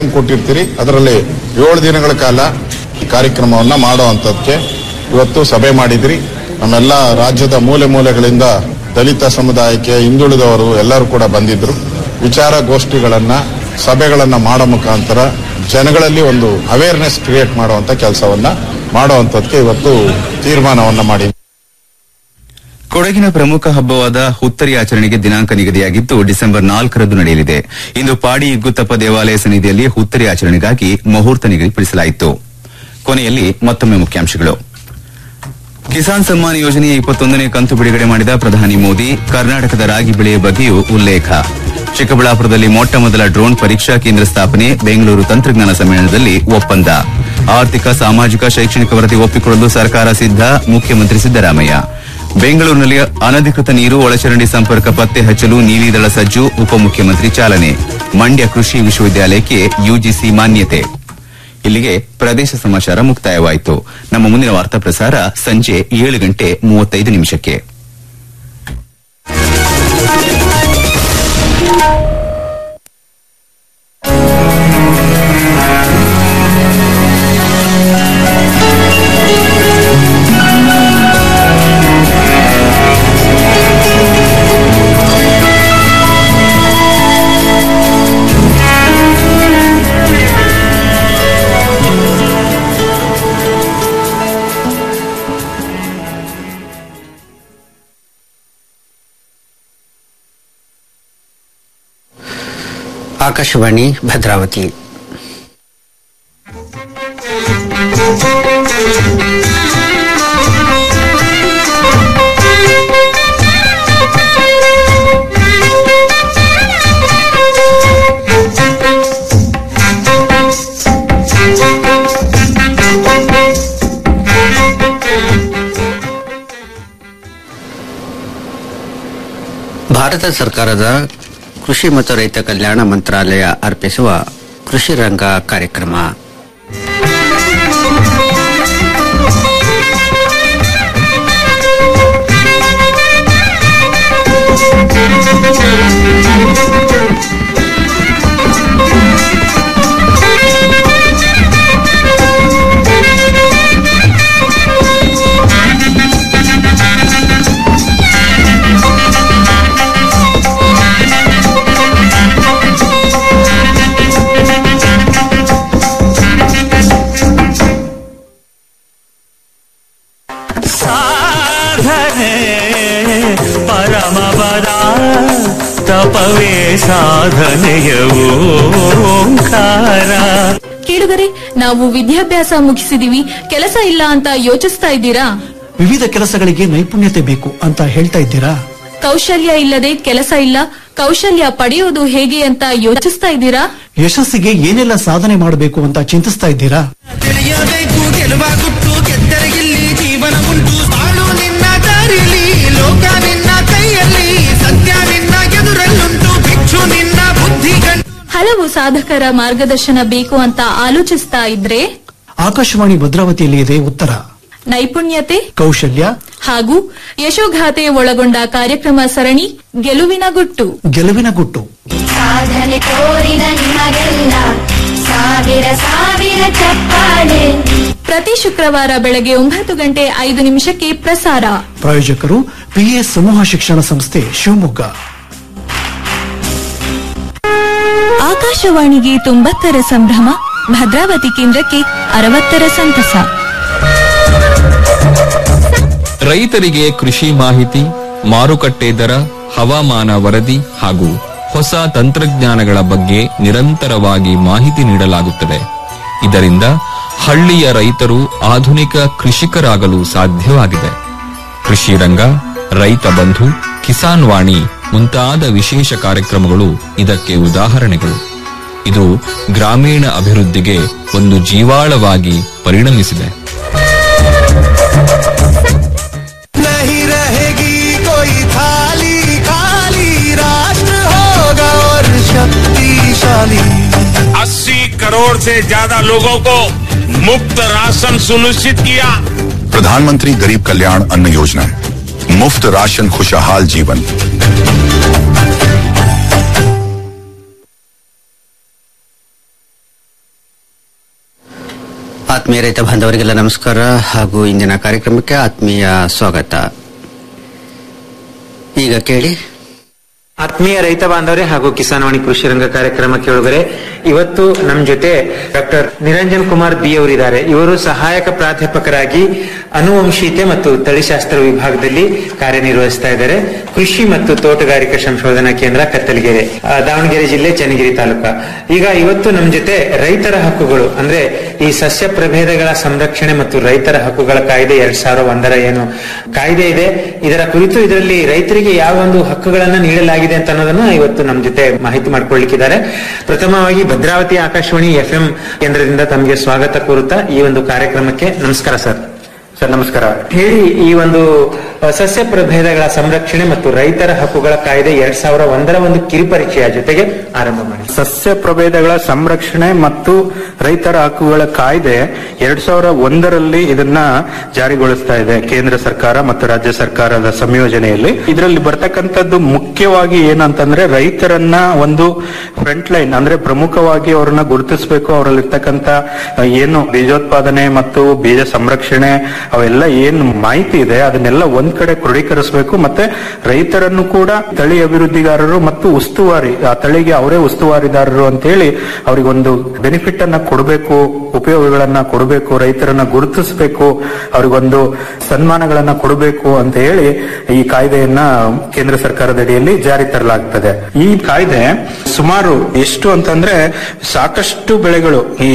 ಕೊಟ್ಟಿರ್ತೀರಿ ಅದರಲ್ಲಿ ಏಳು ದಿನಗಳ ಕಾಲ ಈ ಕಾರ್ಯಕ್ರಮವನ್ನ ಮಾಡುವಂತದಕ್ಕೆ ಇವತ್ತು ಸಭೆ ಮಾಡಿದ್ರಿ ನಮ್ಮೆಲ್ಲ ರಾಜ್ಯದ ಮೂಲೆ ಮೂಲೆಗಳಿಂದ ದಲಿತ ಸಮುದಾಯಕ್ಕೆ ಹಿಂದುಳಿದವರು ಎಲ್ಲರೂ ಕೂಡ ಬಂದಿದ್ರು ವಿಚಾರ ಗೋಷ್ಠಿಗಳನ್ನ ಸಭೆಗಳನ್ನ ಮಾಡೋ ಮುಖಾಂತರ ಜನಗಳಲ್ಲಿ ಒಂದು ಅವೇರ್ನೆಸ್ ಕ್ರಿಯೇಟ್ ಮಾಡುವಂತ ಕೆಲಸವನ್ನ ಮಾಡುವಂತದಕ್ಕೆ ಇವತ್ತು ತೀರ್ಮಾನವನ್ನ ಮಾಡಿ ಕೊಡಗಿನ ಪ್ರಮುಖ ಹಬ್ಬವಾದ ಹುತ್ತರಿ ಆಚರಣೆಗೆ ದಿನಾಂಕ ನಿಗದಿಯಾಗಿದ್ದು ಡಿಸೆಂಬರ್ ನಾಲ್ಕರಂದು ನಡೆಯಲಿದೆ ಇಂದು ಪಾಡಿ ಇಗ್ಗುತ್ತಪ್ಪ ದೇವಾಲಯ ಸನ್ನಿಧಿಯಲ್ಲಿ ಹುತ್ತರಿ ಆಚರಣೆಗಾಗಿ ಮುಹೂರ್ತ ನಿಗದಿಪಡಿಸಲಾಯಿತು ಕೊನೆಯಲ್ಲಿ ಮತ್ತೊಮ್ಮೆ ಮುಖ್ಯಾಂಶಗಳು ಕಿಸಾನ್ ಸಮ್ಮಾನ್ ಯೋಜನೆಯ ಇಪ್ಪತ್ತೊಂದನೇ ಕಂತು ಬಿಡುಗಡೆ ಮಾಡಿದ ಪ್ರಧಾನಿ ಮೋದಿ ಕರ್ನಾಟಕದ ರಾಗಿ ಬೆಳೆಯ ಬಗ್ಗೆಯೂ ಉಲ್ಲೇಖ ಚಿಕ್ಕಬಳ್ಳಾಪುರದಲ್ಲಿ ಮೊಟ್ಟ ಮೊದಲ ಡ್ರೋನ್ ಪರೀಕ್ಷಾ ಕೇಂದ್ರ ಸ್ಥಾಪನೆ ಬೆಂಗಳೂರು ತಂತ್ರಜ್ಞಾನ ಸಮ್ಮೇಳನದಲ್ಲಿ ಒಪ್ಪಂದ ಆರ್ಥಿಕ ಸಾಮಾಜಿಕ ಶೈಕ್ಷಣಿಕ ವರದಿ ಒಪ್ಪಿಕೊಳ್ಳಲು ಸರ್ಕಾರ ಸಿದ್ಧ ಮುಖ್ಯಮಂತ್ರಿ ಸಿದ್ದರಾಮಯ್ಯ ಬೆಂಗಳೂರಿನಲ್ಲಿ ಅನಧಿಕೃತ ನೀರು ಒಳಚರಂಡಿ ಸಂಪರ್ಕ ಪತ್ತೆ ಹಚ್ಚಲು ನೀಲಿದಳ ಸಜ್ಜು ಉಪಮುಖ್ಯಮಂತ್ರಿ ಚಾಲನೆ ಮಂಡ್ಯ ಕೃಷಿ ವಿಶ್ವವಿದ್ಯಾಲಯಕ್ಕೆ ಯುಜಿಸಿ ಮಾನ್ಯತೆ ಇಲ್ಲಿಗೆ ಪ್ರದೇಶ ಸಮಾಚಾರ ಮುಕ್ತಾಯವಾಯಿತು ನಮ್ಮ ಮುಂದಿನ ವಾರ್ತಾ ಪ್ರಸಾರ ಸಂಜೆ ಏಳು ಗಂಟೆ ಮೂವತ್ತೈದು ನಿಮಿಷಕ್ಕೆ ಆಕಾಶವಾಣಿ ಭದ್ರಾವತಿ ಭಾರತ ಸರ್ಕಾರದ ಕೃಷಿ ಮತ್ತು ರೈತ ಕಲ್ಯಾಣ ಮಂತ್ರಾಲಯ ಅರ್ಪಿಸುವ ಕೃಷಿ ರಂಗ ಕಾರ್ಯಕ್ರಮ ಸಾಧನೆ ಪರಮಪದ ತಪವೇ ಸಾಧನೆಯ ಓಂಕಾರ ಕೇಳುಗರೆ ನಾವು ವಿದ್ಯಾಭ್ಯಾಸ ಮುಗಿಸಿದೀವಿ ಕೆಲಸ ಇಲ್ಲ ಅಂತ ಯೋಚಿಸ್ತಾ ಇದ್ದೀರಾ ವಿವಿಧ ಕೆಲಸಗಳಿಗೆ ನೈಪುಣ್ಯತೆ ಬೇಕು ಅಂತ ಹೇಳ್ತಾ ಇದ್ದೀರಾ ಕೌಶಲ್ಯ ಇಲ್ಲದೆ ಕೆಲಸ ಇಲ್ಲ ಕೌಶಲ್ಯ ಪಡೆಯೋದು ಹೇಗೆ ಅಂತ ಯೋಚಿಸ್ತಾ ಇದ್ದೀರಾ ಯಶಸ್ಸಿಗೆ ಏನೆಲ್ಲ ಸಾಧನೆ ಮಾಡಬೇಕು ಅಂತ ಚಿಂತಿಸ್ತಾ ಇದ್ದೀರಾ ತಿಳಿಯಬೇಕು ಗೆಲುವ ಗುಟ್ಟು ಗೆದ್ದರಿಗಿಲ್ಲಿ ಜೀವನ ಉಂಟು ಬಾಳು ನಿನ್ನ ದಾರಿಲಿ ಲೋಕ ನಿನ್ನ ಕೈಯಲ್ಲಿ ಸತ್ಯ ನಿನ್ನ ಎದುರಲ್ಲುಂಟು ಭಿಕ್ಷು ನಿನ್ನ ಬುದ್ಧಿ ಗಂಟು ಹಲವು ಸಾಧಕರ ಮಾರ್ಗದರ್ಶನ ಬೇಕು ಅಂತ ಆಲೋಚಿಸ್ತಾ ಇದ್ರೆ ಆಕಾಶವಾಣಿ ಭದ್ರಾವತಿಯಲ್ಲಿ ಇದೆ ಉತ್ತರ ನೈಪುಣ್ಯತೆ ಕೌಶಲ್ಯ ಹಾಗೂ ಯಶೋಗಾಥೆ ಒಳಗೊಂಡ ಕಾರ್ಯಕ್ರಮ ಸರಣಿ ಗೆಲುವಿನ ಗುಟ್ಟು ಗೆಲುವಿನ ಗುಟ್ಟು ಸಾಧನೆ ತೋರಿದ ನಿಮಗೆಲ್ಲ ಸಾವಿರ ಸಾವಿರ ಚಪ್ಪಾಳೆ ಪ್ರತಿ ಶುಕ್ರವಾರ ಬೆಳಗ್ಗೆ ಒಂಬತ್ತು ಗಂಟೆ ಐದು ನಿಮಿಷಕ್ಕೆ ಪ್ರಸಾರ ಪ್ರಾಯೋಜಕರು ಪಿಎ ಸಮೂಹ ಶಿಕ್ಷಣ ಸಂಸ್ಥೆ ಶಿವಮೊಗ್ಗ ಆಕಾಶವಾಣಿಗೆ ತೊಂಬತ್ತರ ಸಂಭ್ರಮ ಭದ್ರಾವತಿ ಕೇಂದ್ರಕ್ಕೆ ಅರವತ್ತರ ಸಂತಸ ರೈತರಿಗೆ ಕೃಷಿ ಮಾಹಿತಿ ಮಾರುಕಟ್ಟೆ ದರ ಹವಾಮಾನ ವರದಿ ಹಾಗೂ ಹೊಸ ತಂತ್ರಜ್ಞಾನಗಳ ಬಗ್ಗೆ ನಿರಂತರವಾಗಿ ಮಾಹಿತಿ ನೀಡಲಾಗುತ್ತದೆ ಇದರಿಂದ ಹಳ್ಳಿಯ ರೈತರು ಆಧುನಿಕ ಕೃಷಿಕರಾಗಲು ಸಾಧ್ಯವಾಗಿದೆ ಕೃಷಿ ರಂಗ ರೈತ ಬಂಧು ಕಿಸಾನ್ ವಾಣಿ ಮುಂತಾದ ವಿಶೇಷ ಕಾರ್ಯಕ್ರಮಗಳು ಇದಕ್ಕೆ ಉದಾಹರಣೆಗಳು ಇದು ಗ್ರಾಮೀಣ ಅಭಿವೃದ್ಧಿಗೆ ಒಂದು ಜೀವಾಳವಾಗಿ ಪರಿಣಮಿಸಿದೆ नहीं रहेगी कोई थाली खाली राष्ट्र होगा और शक्तिशाली अस्सी करोड़ से ज्यादा लोगों को मुफ्त राशन सुनिश्चित किया प्रधानमंत्री गरीब कल्याण अन्न योजना मुफ्त राशन खुशहाल जीवन ಆತ್ಮೀಯ ರೈತ ಬಾಂಧವರಿಗೆಲ್ಲ ನಮಸ್ಕಾರ ಹಾಗೂ ಇಂದಿನ ಕಾರ್ಯಕ್ರಮಕ್ಕೆ ಆತ್ಮೀಯ ಸ್ವಾಗತ ಈಗ ಕೇಳಿ ಆತ್ಮೀಯ ರೈತ ಬಾಂಧವರೇ ಹಾಗೂ ಕಿಸಾನ್ವಾಣಿ ಕೃಷಿ ರಂಗ ಕಾರ್ಯಕ್ರಮ ಕೇಳುಗರೆ ಇವತ್ತು ನಮ್ಮ ಜೊತೆ ಡಾಕ್ಟರ್ ನಿರಂಜನ್ ಕುಮಾರ್ ಬಿ ಅವರಿದ್ದಾರೆ ಇವರು ಸಹಾಯಕ ಪ್ರಾಧ್ಯಾಪಕರಾಗಿ ಅನುವಂಶೀಯತೆ ಮತ್ತು ತಳಿಶಾಸ್ತ್ರ ವಿಭಾಗದಲ್ಲಿ ಕಾರ್ಯನಿರ್ವಹಿಸ್ತಾ ಇದ್ದಾರೆ ಕೃಷಿ ಮತ್ತು ತೋಟಗಾರಿಕಾ ಸಂಶೋಧನಾ ಕೇಂದ್ರ ಕತ್ತಲಗೆರೆ ಆ, ದಾವಣಗೆರೆ ಜಿಲ್ಲೆ ಚನ್ನಗಿರಿ ತಾಲೂಕ ಈಗ ಇವತ್ತು ನಮ್ಮ ಜೊತೆ ರೈತರ ಹಕ್ಕುಗಳು ಅಂದ್ರೆ ಈ ಸಸ್ಯ ಪ್ರಭೇದಗಳ ಸಂರಕ್ಷಣೆ ಮತ್ತು ರೈತರ ಹಕ್ಕುಗಳ ಕಾಯ್ದೆ ಎರಡ್ ಸಾವಿರ ಒಂದರ ಏನು ಕಾಯ್ದೆ ಇದೆ ಇದರ ಕುರಿತು ಇದರಲ್ಲಿ ರೈತರಿಗೆ ಯಾವ ಒಂದು ಹಕ್ಕುಗಳನ್ನ ನೀಡಲಾಗಿದೆ ಅಂತ ಅನ್ನೋದನ್ನ ಇವತ್ತು ನಮ್ಮ ಜೊತೆ ಮಾಹಿತಿ ಮಾಡ್ಕೊಳ್ಳಿಕ್ಕಿದ್ದಾರೆ ಪ್ರಥಮವಾಗಿ ಭದ್ರಾವತಿ ಆಕಾಶವಾಣಿ ಎಫ್ ಎಂ ಕೇಂದ್ರದಿಂದ ತಮಗೆ ಸ್ವಾಗತ ಕೋರುತ್ತಾ ಈ ಒಂದು ಕಾರ್ಯಕ್ರಮಕ್ಕೆ ನಮಸ್ಕಾರ ಸರ್ ಸರ್ ನಮಸ್ಕಾರ ಹೇಳಿ ಈ ಒಂದು ಅ, ಸಸ್ಯ ಪ್ರಭೇದಗಳ ಸಂರಕ್ಷಣೆ ಮತ್ತು ರೈತರ ಹಕ್ಕುಗಳ ಕಾಯ್ದೆ ಎರಡ್ ಸಾವಿರ ಒಂದರ ಒಂದು ಕಿರುಪರೀಕ್ಷೆಯ ಜೊತೆಗೆ ಆರಂಭ ಮಾಡಿ ಸಸ್ಯ ಪ್ರಭೇದಗಳ ಸಂರಕ್ಷಣೆ ಮತ್ತು ರೈತರ ಹಕ್ಕುಗಳ ಕಾಯ್ದೆ ಎರಡ್ ಸಾವಿರ ಒಂದರಲ್ಲಿ ಇದನ್ನ ಜಾರಿಗೊಳಿಸ್ತಾ ಇದೆ ಕೇಂದ್ರ ಸರ್ಕಾರ ಮತ್ತು ರಾಜ್ಯ ಸರ್ಕಾರದ ಸಂಯೋಜನೆಯಲ್ಲಿ ಇದರಲ್ಲಿ ಬರ್ತಕ್ಕಂಥದ್ದು ಮುಖ್ಯವಾಗಿ ಏನಂತಂದ್ರೆ ರೈತರನ್ನ ಒಂದು ಫ್ರಂಟ್ ಲೈನ್ ಅಂದ್ರೆ ಪ್ರಮುಖವಾಗಿ ಅವರನ್ನ ಗುರುತಿಸಬೇಕು ಅವರಲ್ಲಿರ್ತಕ್ಕಂಥ ಅಹ್, ಏನು ಬೀಜೋತ್ಪಾದನೆ ಮತ್ತು ಬೀಜ ಸಂರಕ್ಷಣೆ ಅವೆಲ್ಲ ಏನ್ ಮಾಹಿತಿ ಇದೆ ಅದನ್ನೆಲ್ಲ ಒಂದ್ ಕಡೆ ಕ್ರೋಢೀಕರಿಸಬೇಕು ಮತ್ತೆ ರೈತರನ್ನು ಕೂಡ ತಳಿ ಅಭಿವೃದ್ಧಿಗಾರರು ಮತ್ತು ಉಸ್ತುವಾರಿ ಆ ತಳಿಗೆ ಅವರೇ ಉಸ್ತುವಾರಿದಾರರು ಅಂತ ಹೇಳಿ ಅವರಿಗೊಂದು ಬೆನಿಫಿಟ್ ಅನ್ನ ಕೊಡಬೇಕು ಉಪಯೋಗಗಳನ್ನ ಕೊಡಬೇಕು ರೈತರನ್ನ ಗುರುತಿಸಬೇಕು ಅವರಿಗೊಂದು ಸನ್ಮಾನಗಳನ್ನ ಕೊಡಬೇಕು ಅಂತ ಹೇಳಿ ಈ ಕಾಯ್ದೆಯನ್ನ ಕೇಂದ್ರ ಸರ್ಕಾರದ ಅಡಿಯಲ್ಲಿ ಜಾರಿ ತರಲಾಗ್ತದೆ ಈ ಕಾಯ್ದೆ ಸುಮಾರು ಎಷ್ಟು ಅಂತಂದ್ರೆ ಸಾಕಷ್ಟು ಬೆಳೆಗಳು ಈ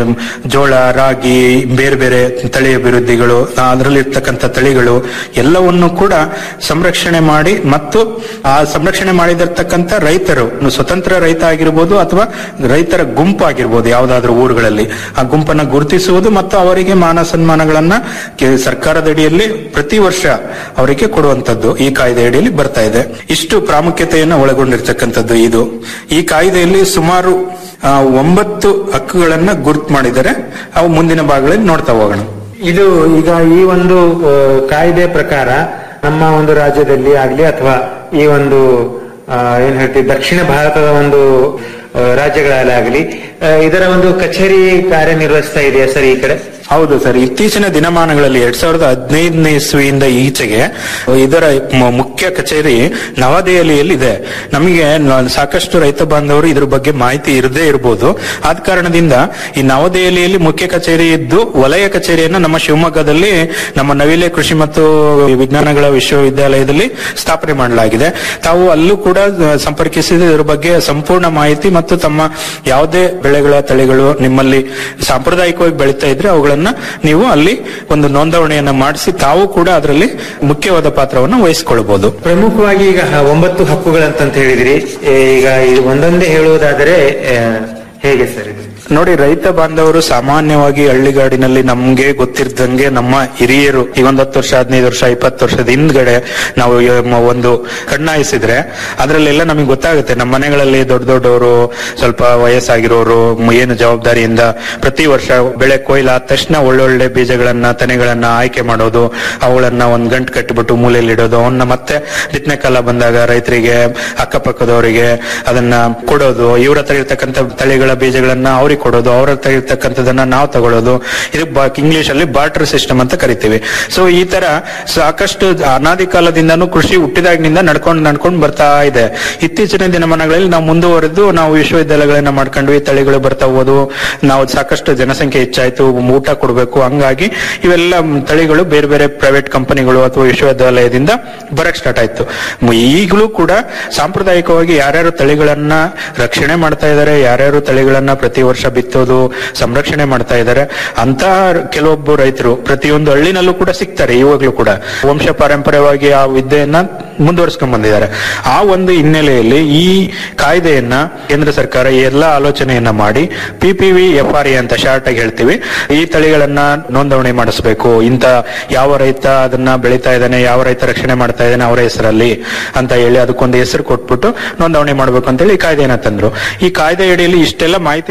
ಜೋಳ ರಾಗಿ ಬೇರೆ ಬೇರೆ ತಳಿ ಅಭಿವೃದ್ಧಿಗಳು ಅದರಲ್ಲಿ ಇರ್ತಕ್ಕಂಥ ತಳಿಗಳು ಎಲ್ಲವನ್ನು ಕೂಡ ಸಂರಕ್ಷಣೆ ಮಾಡಿ ಮತ್ತು ಆ ಸಂರಕ್ಷಣೆ ಮಾಡಿದಿರ್ತಕ್ಕಂಥ ರೈತರು ಸ್ವತಂತ್ರ ರೈತ ಆಗಿರ್ಬೋದು ಅಥವಾ ರೈತರ ಗುಂಪು ಆಗಿರ್ಬೋದು ಯಾವ್ದಾದ್ರು ಊರುಗಳಲ್ಲಿ ಆ ಗುಂಪನ್ನ ಗುರುತಿಸುವುದು ಮತ್ತು ಅವರಿಗೆ ಮಾನ ಸನ್ಮಾನಗಳನ್ನ ಕೆ- ಸರ್ಕಾರದ ಅಡಿಯಲ್ಲಿ ಪ್ರತಿ ವರ್ಷ ಅವರಿಗೆ ಕೊಡುವಂತದ್ದು ಈ ಕಾಯ್ದೆ ಅಡಿಯಲ್ಲಿ ಬರ್ತಾ ಇದೆ ಇಷ್ಟು ಪ್ರಾಮುಖ್ಯತೆಯನ್ನು ಒಳಗೊಂಡಿರ್ತಕ್ಕಂಥದ್ದು ಇದು ಈ ಕಾಯ್ದೆಯಲ್ಲಿ ಸುಮಾರು ಆ, ಒಂಬತ್ತು ಹಕ್ಕುಗಳನ್ನ ಗುರುತು ಮಾಡಿದ್ದಾರೆ ಅವು ಮುಂದಿನ ಭಾಗಗಳಲ್ಲಿ ನೋಡ್ತಾ ಹೋಗೋಣ ಇದು ಈಗ ಈ ಒಂದು ಆ, ಕಾಯ್ದೆ ಪ್ರಕಾರ ನಮ್ಮ ಒಂದು ರಾಜ್ಯದಲ್ಲಿ ಆಗ್ಲಿ ಅಥವಾ ಈ ಒಂದು ಆ, ಏನ್ ಹೇಳ್ತೀವಿ ದಕ್ಷಿಣ ಭಾರತದ ಒಂದು ಆ, ರಾಜ್ಯಗಳಲ್ಲಿ ಆಗಲಿ ಇದರ ಒಂದು ಕಚೇರಿ ಕಾರ್ಯನಿರ್ವಹಿಸ್ತಾ ಇದೆಯಾ ಸರ್ ಈ ಕಡೆ ಹೌದು ಸರ್ ಇತ್ತೀಚಿನ ದಿನಮಾನಗಳಲ್ಲಿ ಎರಡ್ ಸಾವಿರದ ಹದಿನೈದನೇ ಇಸ್ವಿಯಿಂದ ಈಚೆಗೆ ಇದರ ಮ- ಮುಖ್ಯ ಕಚೇರಿ ನವದೆಹಲಿಯಲ್ಲಿ ಇದೆ ನಮಗೆ ನ- ಸಾಕಷ್ಟು ರೈತ ಬಾಂಧವರು ಇದ್ರ ಬಗ್ಗೆ ಮಾಹಿತಿ ಇರದೇ ಇರಬಹುದು ಆದ ಕಾರಣದಿಂದ ಈ ನವದೆಹಲಿಯಲ್ಲಿ ಮುಖ್ಯ ಕಚೇರಿ ಇದ್ದು ವಲಯ ಕಚೇರಿಯನ್ನು ನಮ್ಮ ಶಿವಮೊಗ್ಗದಲ್ಲಿ ನಮ್ಮ ನವಿಲೆ ಕೃಷಿ ಮತ್ತು ವಿಜ್ಞಾನಗಳ ವಿಶ್ವವಿದ್ಯಾಲಯದಲ್ಲಿ ಸ್ಥಾಪನೆ ಮಾಡಲಾಗಿದೆ ತಾವು ಅಲ್ಲೂ ಕೂಡ ಆ, ಸಂಪರ್ಕಿಸಿದ ಇದರ ಬಗ್ಗೆ ಸಂಪೂರ್ಣ ಮಾಹಿತಿ ಮತ್ತು ತಮ್ಮ ಯಾವುದೇ ಬೆಳೆಗಳ ತಳಿಗಳು ನಿಮ್ಮಲ್ಲಿ ಸಾಂಪ್ರದಾಯಿಕವಾಗಿ ಬೆಳೀತಾ ಇದ್ರೆ ಅವುಗಳನ್ನ ನೀವು ಅಲ್ಲಿ ಒಂದು ನೋಂದಣಿಯನ್ನ ಮಾಡಿಸಿ ತಾವು ಕೂಡ ಅದರಲ್ಲಿ ಮುಖ್ಯವಾದ ಪಾತ್ರವನ್ನು ವಹಿಸಿಕೊಳ್ಬಹುದು ಪ್ರಮುಖವಾಗಿ ಈಗ ಹ- ಒಂಬತ್ತು ಹಕ್ಕುಗಳಂತ ಹೇಳಿದ್ರಿ ಏ, ಈಗ ಇದು ಒಂದೊಂದೇ ಹೇಳುವುದಾದರೆ ಆ, ಹೇಗೆ ಸರ್ ಇದು ನೋಡಿ ರೈತ ಬಾಂಧವರು ಸಾಮಾನ್ಯವಾಗಿ ಹಳ್ಳಿಗಾಡಿನಲ್ಲಿ ನಮ್ಗೆ ಗೊತ್ತಿರ್ದಂಗೆ ನಮ್ಮ ಹಿರಿಯರು ಈ ಒಂದ್ ಹತ್ತು ವರ್ಷ ಹದಿನೈದು ವರ್ಷ ಇಪ್ಪತ್ತು ವರ್ಷದ ಹಿಂದ್ಗಡೆ ನಾವು ಯ- ಮ- ಒಂದು ಕಣ್ಣಾಯಿಸಿದ್ರೆ ಅದ್ರಲ್ಲೆಲ್ಲ ನಮಗೆ ಗೊತ್ತಾಗುತ್ತೆ ನಮ್ಮ ಮನೆಗಳಲ್ಲಿ ದೊಡ್ಡ ದೊಡ್ಡವರು ಸ್ವಲ್ಪ ವಯಸ್ಸಾಗಿರೋರು ಮ್- ಏನು ಜವಾಬ್ದಾರಿಯಿಂದ ಪ್ರತಿ ವರ್ಷ ಬೆಳೆ ಕೊಯ್ಲು ಆದ ತಕ್ಷಣ ಒಳ್ಳೊಳ್ಳೆ ಬೀಜಗಳನ್ನ ತೆನೆಗಳನ್ನ ಆಯ್ಕೆ ಮಾಡೋದು ಅವುಗಳನ್ನ ಒಂದ್ ಗಂಟು ಕಟ್ಟಿಬಿಟ್ಟು ಮೂಲೆಯಲ್ಲಿ ಇಡೋದು ಅವನ್ನ ಮತ್ತೆ ಬಿತ್ತನೆ ಕಾಲ ಬಂದಾಗ ರೈತರಿಗೆ ಅಕ್ಕಪಕ್ಕದವರಿಗೆ ಅದನ್ನ ಕೊಡೋದು ಇವ್ರ ಹತ್ರ ಇರ್ತಕ್ಕಂಥ ತಳಿಗಳ ಬೀಜಗಳನ್ನ ಅವ್ರಿಗೆ ಕೊಡೋದು ಅವ್ರ ಹತ್ರ ಇರ್ತಕ್ಕಂಥದನ್ನ ನಾವು ತಗೊಳ್ಳೋದು ಇದು ಇಂಗ್ಲಿಷ್ ಅಲ್ಲಿ ಬಾರ್ಟರ್ ಸಿಸ್ಟಮ್ ಅಂತ ಕರಿತೀವಿ ಸೊ ಈ ತರ ಸಾಕಷ್ಟು ಅನಾದಿ ಕಾಲದಿಂದನೂ ಕೃಷಿ ಹುಟ್ಟಿದಾಗಿನಿಂದ ನಡ್ಕೊಂಡು ನಡ್ಕೊಂಡು ಬರ್ತಾ ಇದೆ ಇತ್ತೀಚಿನ ದಿನಮಾನಗಳಲ್ಲಿ ನಾವು ಮುಂದುವರೆದು ನಾವು ವಿಶ್ವವಿದ್ಯಾಲಯಗಳನ್ನ ಮಾಡ್ಕೊಂಡ್ವಿ ತಳಿಗಳು ಬರ್ತಾ ಹೋದು ನಾವು ಸಾಕಷ್ಟು ಜನಸಂಖ್ಯೆ ಹೆಚ್ಚಾಯ್ತು ಊಟ ಕೊಡಬೇಕು ಹಂಗಾಗಿ ಇವೆಲ್ಲ ತಳಿಗಳು ಬೇರೆ ಬೇರೆ ಪ್ರೈವೇಟ್ ಕಂಪನಿಗಳು ಅಥವಾ ವಿಶ್ವವಿದ್ಯಾಲಯದಿಂದ ಬರಕ್ ಸ್ಟಾರ್ಟ್ ಆಯ್ತು ಮ್- ಈಗಲೂ ಕೂಡ ಸಾಂಪ್ರದಾಯಿಕವಾಗಿ ಯಾರ್ಯಾರು ತಳಿಗಳನ್ನ ರಕ್ಷಣೆ ಮಾಡ್ತಾ ಇದ್ದಾರೆ ಯಾರ್ಯಾರು ತಳಿಗಳನ್ನ ಪ್ರತಿ ವರ್ಷ ಬಿತ್ತೋದು ಸಂರಕ್ಷಣೆ ಮಾಡ್ತಾ ಇದ್ದಾರೆ ಅಂತ ಕೆಲವೊಬ್ಬ ರೈತರು ಪ್ರತಿಯೊಂದು ಹಳ್ಳಿನಲ್ಲೂ ಕೂಡ ಸಿಗ್ತಾರೆ ಇವಾಗ್ಲೂ ಕೂಡ ವಂಶ ಪಾರಂಪರ್ಯವಾಗಿ ಆ ವಿದ್ಯೆಯನ್ನ ಮುಂದುವರಿಸ್ಕೊಂಡ್ ಬಂದಿದ್ದಾರೆ ಆ ಒಂದು ಹಿನ್ನೆಲೆಯಲ್ಲಿ ಈ ಕಾಯ್ದೆಯನ್ನ ಕೇಂದ್ರ ಸರ್ಕಾರ ಈ ಎಲ್ಲಾ ಆಲೋಚನೆಯನ್ನ ಮಾಡಿ P P V F R A ಅಂತ ಶಾರ್ಟ್ ಆಗಿ ಹೇಳ್ತೀವಿ ಈ ತಳಿಗಳನ್ನ ನೋಂದಣಿ ಮಾಡಿಸ್ಬೇಕು ಇಂತ ಯಾವ ರೈತ ಅದನ್ನ ಬೆಳೀತಾ ಇದ್ದಾನೆ ಯಾವ ರೈತ ರಕ್ಷಣೆ ಮಾಡ್ತಾ ಇದ್ದಾನೆ ಅವರ ಹೆಸರಲ್ಲಿ ಅಂತ ಹೇಳಿ ಅದಕ್ಕೊಂದು ಹೆಸರು ಕೊಟ್ಬಿಟ್ಟು ನೋಂದಣಿ ಮಾಡ್ಬೇಕು ಅಂತ ಹೇಳಿ ಈ ಕಾಯ್ದೆಯನ್ನ ತಂದ್ರು ಈ ಕಾಯ್ದೆ ಅಡಿಯಲ್ಲಿ ಇಷ್ಟೆಲ್ಲ ಮಾಹಿತಿ ನಾನು ಹೇಳಿದ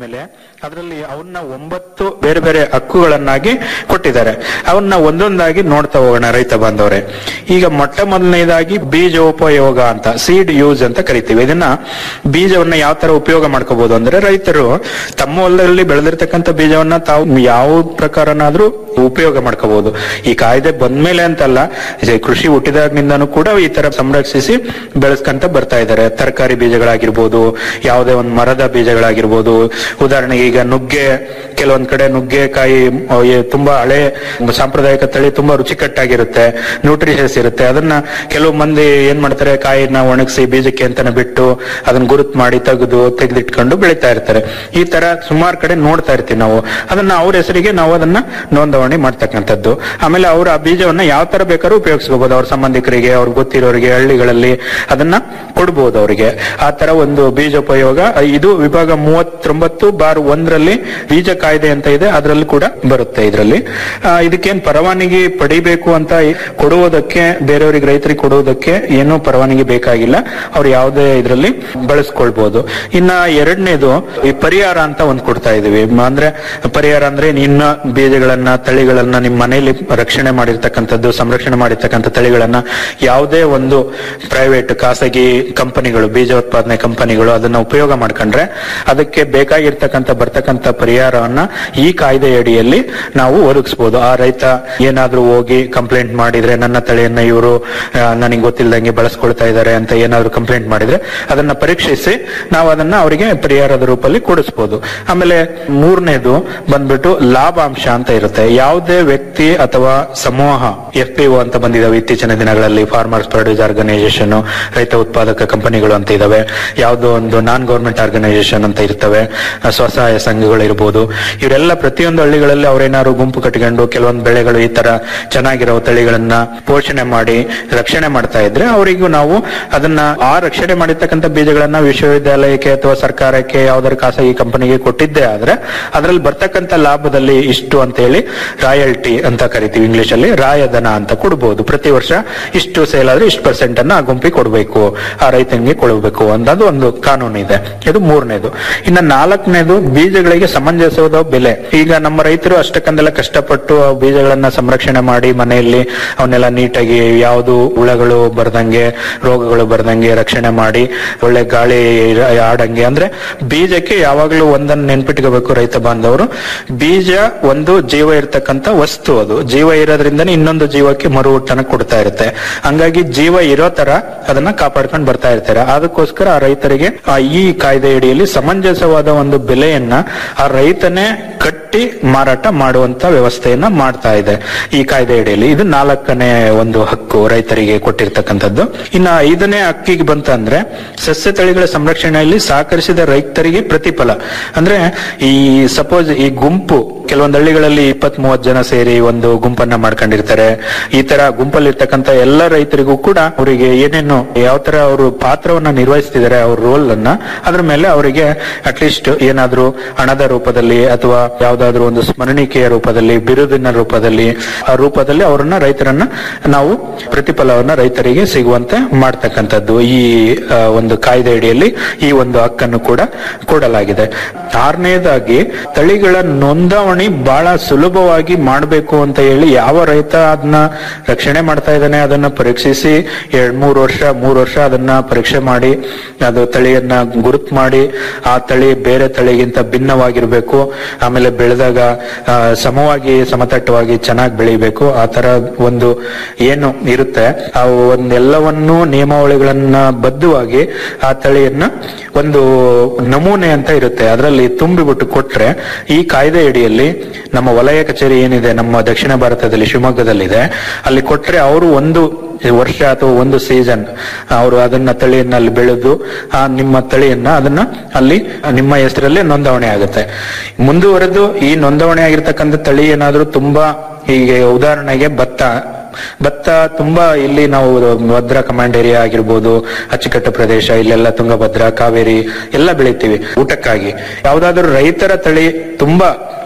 ಮಾಡಿದ್ಮೇಲೆ ಅದರಲ್ಲಿ ಅವನ್ನ ಒಂಬತ್ತು ಬೇರೆ ಬೇರೆ ಹಕ್ಕುಗಳನ್ನಾಗಿ ಕೊಟ್ಟಿದ್ದಾರೆ ಅವನ್ನ ಒಂದೊಂದಾಗಿ ನೋಡ್ತಾ ಹೋಗೋಣ ರೈತ ಬಾಂಧವರೇ ಈಗ ಮೊಟ್ಟ ಮೊದಲನೇದಾಗಿ ಬೀಜೋಪಯೋಗ ಅಂತ ಸೀಡ್ ಯೂಸ್ ಅಂತ ಕರಿತೀವಿ ಇದನ್ನ ಬೀಜವನ್ನ ಯಾವ ತರ ಉಪಯೋಗ ಮಾಡ್ಕೋಬಹುದು ಅಂದ್ರೆ ರೈತರು ತಮ್ಮ ಹೊಲದಲ್ಲಿ ಬೆಳೆದಿರ್ತಕ್ಕಂಥ ಬೀಜವನ್ನ ತಾವು ಯಾವ ಪ್ರಕಾರನಾದ್ರೂ ಉಪಯೋಗ ಮಾಡ್ಕೋಬಹುದು ಈ ಕಾಯ್ದೆ ಬಂದ್ಮೇಲೆ ಅಂತಲ್ಲ ಇದು ಕೃಷಿ ಹುಟ್ಟಿದಾಗಿನಿಂದನೂ ಕೂಡ ಈ ತರ ಸಂರಕ್ಷಿಸಿ ಬೆಳೆಸ್ಕೊಂತ ಬರ್ತಾ ಇದ್ದಾರೆ ತರಕಾರಿ ಬೀಜಗಳಾಗಿರ್ಬೋದು ಯಾವುದೇ ಒಂದು ಮರದ ಬೀಜಗಳಾಗಿರ್ಬೋದು ಉದಾಹರಣೆಗೆ ಈಗ ನುಗ್ಗೆ ಕೆಲವೊಂದ್ ಕಡೆ ನುಗ್ಗೆಕಾಯಿ ಆ, ಏ- ತುಂಬಾ ಹಳೆ ಸಾಂಪ್ರದಾಯಿಕ ತಳಿ ತುಂಬಾ ರುಚಿಕಟ್ಟಾಗಿರುತ್ತೆ ನ್ಯೂಟ್ರಿಷಸ್ ಇರುತ್ತೆ ಅದನ್ನ ಕೆಲವು ಮಂದಿ ಏನ್ ಮಾಡ್ತಾರೆ ಕಾಯಿನ ಒಣಗಿಸಿ ಬೀಜಕ್ಕೆ ಅಂತಾನೆ ಬಿಟ್ಟು ಅದನ್ನ ಗುರುತ್ ಮಾಡಿ ತೆಗೆದು ತೆಗೆದಿಟ್ಕೊಂಡು ಬೆಳಿತಾ ಇರ್ತಾರೆ ಈ ತರ ಸುಮಾರು ಕಡೆ ನೋಡ್ತಾ ಇರ್ತೀವಿ ನಾವು ಅದನ್ನ ಅವ್ರ ಹೆಸರಿಗೆ ನಾವು ಅದನ್ನ ನೋಂದಣಿ ಮಾಡ್ತಕ್ಕಂಥದ್ದು ಆಮೇಲೆ ಅವ್ರ ಆ ಬೀಜವನ್ನ ಯಾವ ತರ ಬೇಕಾದ್ರೂ ಉಪಯೋಗಿಸ್ಕೋಬಹುದು ಅವ್ರ ಸಂಬಂಧಿಕರಿಗೆ ಅವ್ರಿಗೆ ಗೊತ್ತಿರೋರಿಗೆ ಹಳ್ಳಿಗಳಲ್ಲಿ ಅದನ್ನ ಕೊಡ್ಬೋದು ಅವರಿಗೆ ಆ ತರ ಒಂದು ಬೀಜೋಪಯೋಗ ಇದು ವಿಭಾಗ ಮೂವತ್ತೊಂಬತ್ತು ಬಾರ್ ಒಂದರಲ್ಲಿ ಬೀಜ ಕಾಯ್ದೆ ಅಂತ ಇದೆ ಅದರಲ್ಲಿ ಕೂಡ ಬರುತ್ತೆ ಇದರಲ್ಲಿ ಇದಕ್ಕೇನ್ ಪರವಾನಗಿ ಪಡಿಬೇಕು ಅಂತ ಕೊಡುವುದಕ್ಕೆ ಬೇರೆಯವರಿಗೆ ರೈತರಿಗೆ ಕೊಡುವುದಕ್ಕೆ ಏನೂ ಪರವಾನಗಿ ಬೇಕಾಗಿಲ್ಲ ಅವ್ರು ಯಾವುದೇ ಇದರಲ್ಲಿ ಬಳಸ್ಕೊಳ್ಬಹುದು ಇನ್ನ ಎರಡನೇದು ಈ ಪರಿಹಾರ ಅಂತ ಒಂದ್ ಕೊಡ್ತಾ ಇದೀವಿ ಮ- ಅಂದ್ರೆ ಪರಿಹಾರ ಅಂದ್ರೆ ಇನ್ನ ಬೀಜಗಳನ್ನ ತಳಿಗಳನ್ನ ನಿಮ್ಮ ಮನೆಯಲ್ಲಿ ರಕ್ಷಣೆ ಮಾಡಿರ್ತಕ್ಕಂಥದ್ದು ಸಂರಕ್ಷಣೆ ಮಾಡಿರ್ತಕ್ಕಂಥ ತಳಿಗಳನ್ನ ಯಾವುದೇ ಒಂದು ಪ್ರೈವೇಟ್ ಖಾಸಗಿ ಕಂಪನಿಗಳು ಬೀಜ ಉತ್ಪಾದನೆ ಕಂಪನಿಗಳು ಅದನ್ನ ಉಪಯೋಗ ಮಾಡ್ಕೊಂಡ್ರೆ ಅದಕ್ಕೆ ಬೇಕಾಗಿರ್ತಕ್ಕಂಥ ಬರ್ತಕ್ಕಂಥ ಪರಿಹಾರವನ್ನ ಈ ಕಾಯ್ದೆ ಅಡಿಯಲ್ಲಿ ನಾವು ಒದಗಿಸಬಹುದು ಆ ರೈತ ಏನಾದ್ರೂ ಹೋಗಿ ಕಂಪ್ಲೇಂಟ್ ಮಾಡಿದ್ರೆ ನನ್ನ ತಳಿಯನ್ನ ಇವರು ನನಗೆ ಗೊತ್ತಿಲ್ಲದಂಗೆ ಬಳಸ್ಕೊಳ್ತಾ ಇದ್ದಾರೆ ಅಂತ ಏನಾದ್ರೂ ಕಂಪ್ಲೇಂಟ್ ಮಾಡಿದ್ರೆ ಅದನ್ನ ಪರೀಕ್ಷಿಸಿ ನಾವು ಅದನ್ನ ಅವರಿಗೆ ಪರಿಹಾರದ ರೂಪದಲ್ಲಿ ಕೊಡಿಸ್ಬೋದು ಆಮೇಲೆ ಮೂರನೇದು ಬಂದ್ಬಿಟ್ಟು ಲಾಭಾಂಶ ಅಂತ ಇರುತ್ತೆ ಯಾವುದೇ ವ್ಯಕ್ತಿ ಅಥವಾ ಸಮೂಹ ಎಫ್ ಪಿ ಅಂತ ಬಂದಿದಾವೆ ಇತ್ತೀಚಿನ ದಿನಗಳಲ್ಲಿ ಫಾರ್ಮರ್ಸ್ ಪ್ರೊಡ್ಯೂಸ್ ಆರ್ಗನೈಸೇಷನ್ ರೈತ ಉತ್ಪಾದಕ ಕಂಪನಿಗಳು ಅಂತ ಇದಾವೆ ಯಾವುದೋ ಒಂದು ನಾನ್ ಗೌರ್ಮೆಂಟ್ ಆರ್ಗನೈಸೇಷನ್ ಅಂತ ಇರ್ತವೆ ಆ, ಸ್ವಸಹಾಯ ಸಂಘಗಳು ಇರ್ಬೋದು ಇವರೆಲ್ಲ ಪ್ರತಿಯೊಂದು ಹಳ್ಳಿಗಳಲ್ಲಿ ಅವ್ರೇನಾದ್ರು ಗುಂಪು ಕಟ್ಕೊಂಡು ಕೆಲವೊಂದು ಬೆಳೆಗಳು ಈ ತರ ಚೆನ್ನಾಗಿರೋ ತಳಿಗಳನ್ನ ಪೋಷಣೆ ಮಾಡಿ ರಕ್ಷಣೆ ಮಾಡ್ತಾ ಇದ್ರೆ ಅವರಿಗೂ ನಾವು ಅದನ್ನ ಆ ರಕ್ಷಣೆ ಮಾಡಿರ್ತಕ್ಕಂಥ ಬೀಜಗಳನ್ನ ವಿಶ್ವವಿದ್ಯಾಲಯಕ್ಕೆ ಅಥವಾ ಸರ್ಕಾರಕ್ಕೆ ಯಾವ್ದಾದ್ರು ಖಾಸಗಿ ಕಂಪನಿಗೆ ಕೊಟ್ಟಿದ್ದೇ ಆದ್ರೆ ಅದರಲ್ಲಿ ಬರ್ತಕ್ಕಂಥ ಲಾಭದಲ್ಲಿ ಇಷ್ಟು ಅಂತ ಹೇಳಿ ರಾಯಲ್ಟಿ ಅಂತ ಕರಿತೀವಿ ಇಂಗ್ಲಿಷ್ ಅಲ್ಲಿ ರಾಯಧನ ಅಂತ ಕೊಡ್ಬೋದು ಪ್ರತಿ ವರ್ಷ ಇಷ್ಟು ಸೇಲ್ ಆದ್ರೆ ಇಷ್ಟು ಪರ್ಸೆಂಟ್ ಅನ್ನ ಆ ಗುಂಪಿಗೆ ಕೊಡಬೇಕು ಆ ರೈತನಿಗೆ ಕೊಡಬೇಕು ಅನ್ನೋದು ಒಂದು ಕಾನೂನು ಇದೆ ಇದು ಮೂರನೇದು ಇನ್ನ ನಾಲ್ಕನೇದು ಬೀಜಗಳಿಗೆ ಸಮಂಜಸವಾದ ಬೆಲೆ ಈಗ ನಮ್ಮ ರೈತರು ಅಷ್ಟಕ್ಕಂದೆಲ್ಲ ಕಷ್ಟಪಟ್ಟು ಆ ಬೀಜಗಳನ್ನ ಸಂರಕ್ಷಣೆ ಮಾಡಿ ಮನೆಯಲ್ಲಿ ಅವನ್ನೆಲ್ಲ ನೀಟಾಗಿ ಯಾವುದು ಹುಳಗಳು ಬರ್ದಂಗೆ ರೋಗಗಳು ಬರ್ದಂಗೆ ರಕ್ಷಣೆ ಮಾಡಿ ಒಳ್ಳೆ ಗಾಳಿ ಇರ- ಆಡಂಗೆ ಅಂದ್ರೆ ಬೀಜಕ್ಕೆ ಯಾವಾಗಲೂ ಒಂದನ್ನು ನೆನ್ಪಿಟ್ಕೋಬೇಕು ರೈತ ಬಾಂಧವರು ಬೀಜ ಒಂದು ಜೀವ ಇರ್ತಕ್ಕಂಥ ವಸ್ತು ಅದು ಜೀವ ಇರೋದ್ರಿಂದನೇ ಇನ್ನೊಂದು ಜೀವಕ್ಕೆ ಮರು ಹುಟ್ಟನ್ನ ಕೊಡ್ತಾ ಇರುತ್ತೆ ಹಂಗಾಗಿ ಜೀವ ಇರೋ ತರ ಅದನ್ನ ಕಾಪಾಡ್ಕೊಂಡು ಬರ್ತಾ ಇರ್ತಾರೆ ಅದಕ್ಕೋಸ್ಕರ ಆ ರೈತರಿಗೆ ಆ ಈ ಕಾಯ್ದೆ ಅಡಿಯಲ್ಲಿ ಸಮಂಜಸವಾದ ಒಂದು ಬೆಲೆಯನ್ನ ಆ ರೈತನೇ ಕಟ್ಟಿ ಮಾರಾಟ ಮಾಡುವಂತ ವ್ಯವಸ್ಥೆಯನ್ನ ಮಾಡ್ತಾ ಇದೆ ಈ ಕಾಯ್ದೆ ಅಡಿಯಲ್ಲಿ ಇದು ನಾಲ್ಕನೇ ಒಂದು ಹಕ್ಕು ರೈತರಿಗೆ ಕೊಟ್ಟಿರ್ತಕ್ಕಂಥದ್ದು ಇನ್ನ ಐದನೇ ಹಕ್ಕಿಗೆ ಬಂತಂದ್ರೆ ಸಸ್ಯ ತಳಿಗಳ ಸಂರಕ್ಷಣೆಯಲ್ಲಿ ಸಹಕರಿಸಿದ ರೈತರಿಗೆ ಪ್ರತಿಫಲ ಅಂದ್ರೆ ಈ ಸಪೋಸ್ ಈ ಗುಂಪು ಕೆಲವೊಂದು ಹಳ್ಳಿಗಳಲ್ಲಿ ಇಪ್ಪತ್ ಮೂವತ್ ಜನ ಸೇರಿ ಒಂದು ಗುಂಪನ್ನ ಮಾಡ್ಕೊಂಡಿರ್ತಾರೆ ಈ ತರ ಗುಂಪಲ್ಲಿರ್ತಕ್ಕಂಥ ಎಲ್ಲ ರೈತರಿಗೂ ಕೂಡ ಅವರಿಗೆ ಏನೇನು ಯಾವ ತರ ಅವರು ಪಾತ್ರವನ್ನ ನಿರ್ವಹಿಸ್ತಿದ್ದಾರೆ ಅವ್ರ ರೋಲ್ ಅನ್ನ ಅದ್ರ ಮೇಲೆ ಅವರಿಗೆ ಅಟ್ಲೀಸ್ಟ್ ಏನಾದ್ರೂ ಹಣದ ರೂಪದಲ್ಲಿ ಅಥವಾ ಯಾವ್ದಾದ್ರು ಒಂದು ಸ್ಮರಣಿಕೆಯ ರೂಪದಲ್ಲಿ ಬಿರುದಿನ ರೂಪದಲ್ಲಿ ಆ ರೂಪದಲ್ಲಿ ಅವರನ್ನ ರೈತರನ್ನ ನಾವು ಪ್ರತಿಫಲವನ್ನ ರೈತರಿಗೆ ಸಿಗುವಂತೆ ಮಾಡ್ತಕ್ಕಂಥದ್ದು ಈ ಆ, ಒಂದು ಕಾಯ್ದೆ ಅಡಿಯಲ್ಲಿ ಈ ಒಂದು ಹಕ್ಕನ್ನು ಕೂಡ ಕೊಡಲಾಗಿದೆ ಆರನೇದಾಗಿ ತಳಿಗಳ ನೋಂದಾವಣಿ ಬಹಳ ಸುಲಭವಾಗಿ ಮಾಡಬೇಕು ಅಂತ ಹೇಳಿ ಯಾವ ರೈತ ಅದನ್ನ ರಕ್ಷಣೆ ಮಾಡ್ತಾ ಇದ್ದಾನೆ ಅದನ್ನ ಪರೀಕ್ಷಿಸಿ ಎರಡ್ ಮೂರು ವರ್ಷ ಮೂರು ವರ್ಷ ಅದನ್ನ ಪರೀಕ್ಷೆ ಮಾಡಿ ಅದು ತಳಿಯನ್ನ ಗುರುತ್ ಮಾಡಿ ಆ ತಳಿ ಬೇರೆ ತಳಿಗಿಂತ ಭಿನ್ನವಾಗಿರ್ಬೇಕು ಆಮೇಲೆ ಬೆಳೆದಾಗ ಆ, ಸಮವಾಗಿ ಸಮತಟ್ಟವಾಗಿ ಚೆನ್ನಾಗಿ ಬೆಳಿಬೇಕು ಆ ತರ ಒಂದು ಏನು ಇರುತ್ತೆ ಆ ಒಂದೆಲ್ಲವನ್ನೂ ನಿಯಮಾವಳಿಗಳನ್ನ ಬದ್ಧವಾಗಿ ಆ ತಳಿಯನ್ನ ಒಂದು ನಮೂನೆ ಅಂತ ಇರುತ್ತೆ ಅದರಲ್ಲಿ ತುಂಬಿಬಿಟ್ಟು ಕೊಟ್ರೆ ಈ ಕಾಯ್ದೆ ಅಡಿಯಲ್ಲಿ ನಮ್ಮ ವಲಯ ಕಚೇರಿ ಏನಿದೆ ನಮ್ಮ ದಕ್ಷಿಣ ಭಾರತದಲ್ಲಿ ಶಿವಮೊಗ್ಗದಲ್ಲಿದೆ ಅಲ್ಲಿ ಕೊಟ್ರೆ ಅವರು ಒಂದು ವರ್ಷ ಅಥವಾ ಒಂದು ಸೀಸನ್ ಅವರು ಅದನ್ನ ತಳಿಯನ್ನ ಅಲ್ಲಿ ಬೆಳೆದು ಆ ನಿಮ್ಮ ತಳಿಯನ್ನ ಅದನ್ನ ಅಲ್ಲಿ ನಿಮ್ಮ ಹೆಸರಲ್ಲೇ ನೋಂದಣಿ ಆಗುತ್ತೆ ಮುಂದುವರೆದು ಈ ನೋಂದಣಿ ಆಗಿರ್ತಕ್ಕಂಥ ತಳಿ ಏನಾದ್ರೂ ತುಂಬಾ ಹೀಗೆ ಉದಾಹರಣೆಗೆ ಭತ್ತ ಭತ್ತ ತುಂಬಾ ಇಲ್ಲಿ ನಾವು ಭದ್ರಾ ಕಮಾಂಡ್ ಏರಿಯಾ ಆಗಿರ್ಬೋದು ಅಚ್ಚುಕಟ್ಟು ಪ್ರದೇಶ ಇಲ್ಲೆಲ್ಲ ತುಂಗಭದ್ರಾ ಕಾವೇರಿ ಎಲ್ಲ ಬೆಳಿತೀವಿ ಊಟಕ್ಕಾಗಿ ಯಾವ್ದಾದ್ರು ರೈತರ ತಳಿ ತುಂಬಾ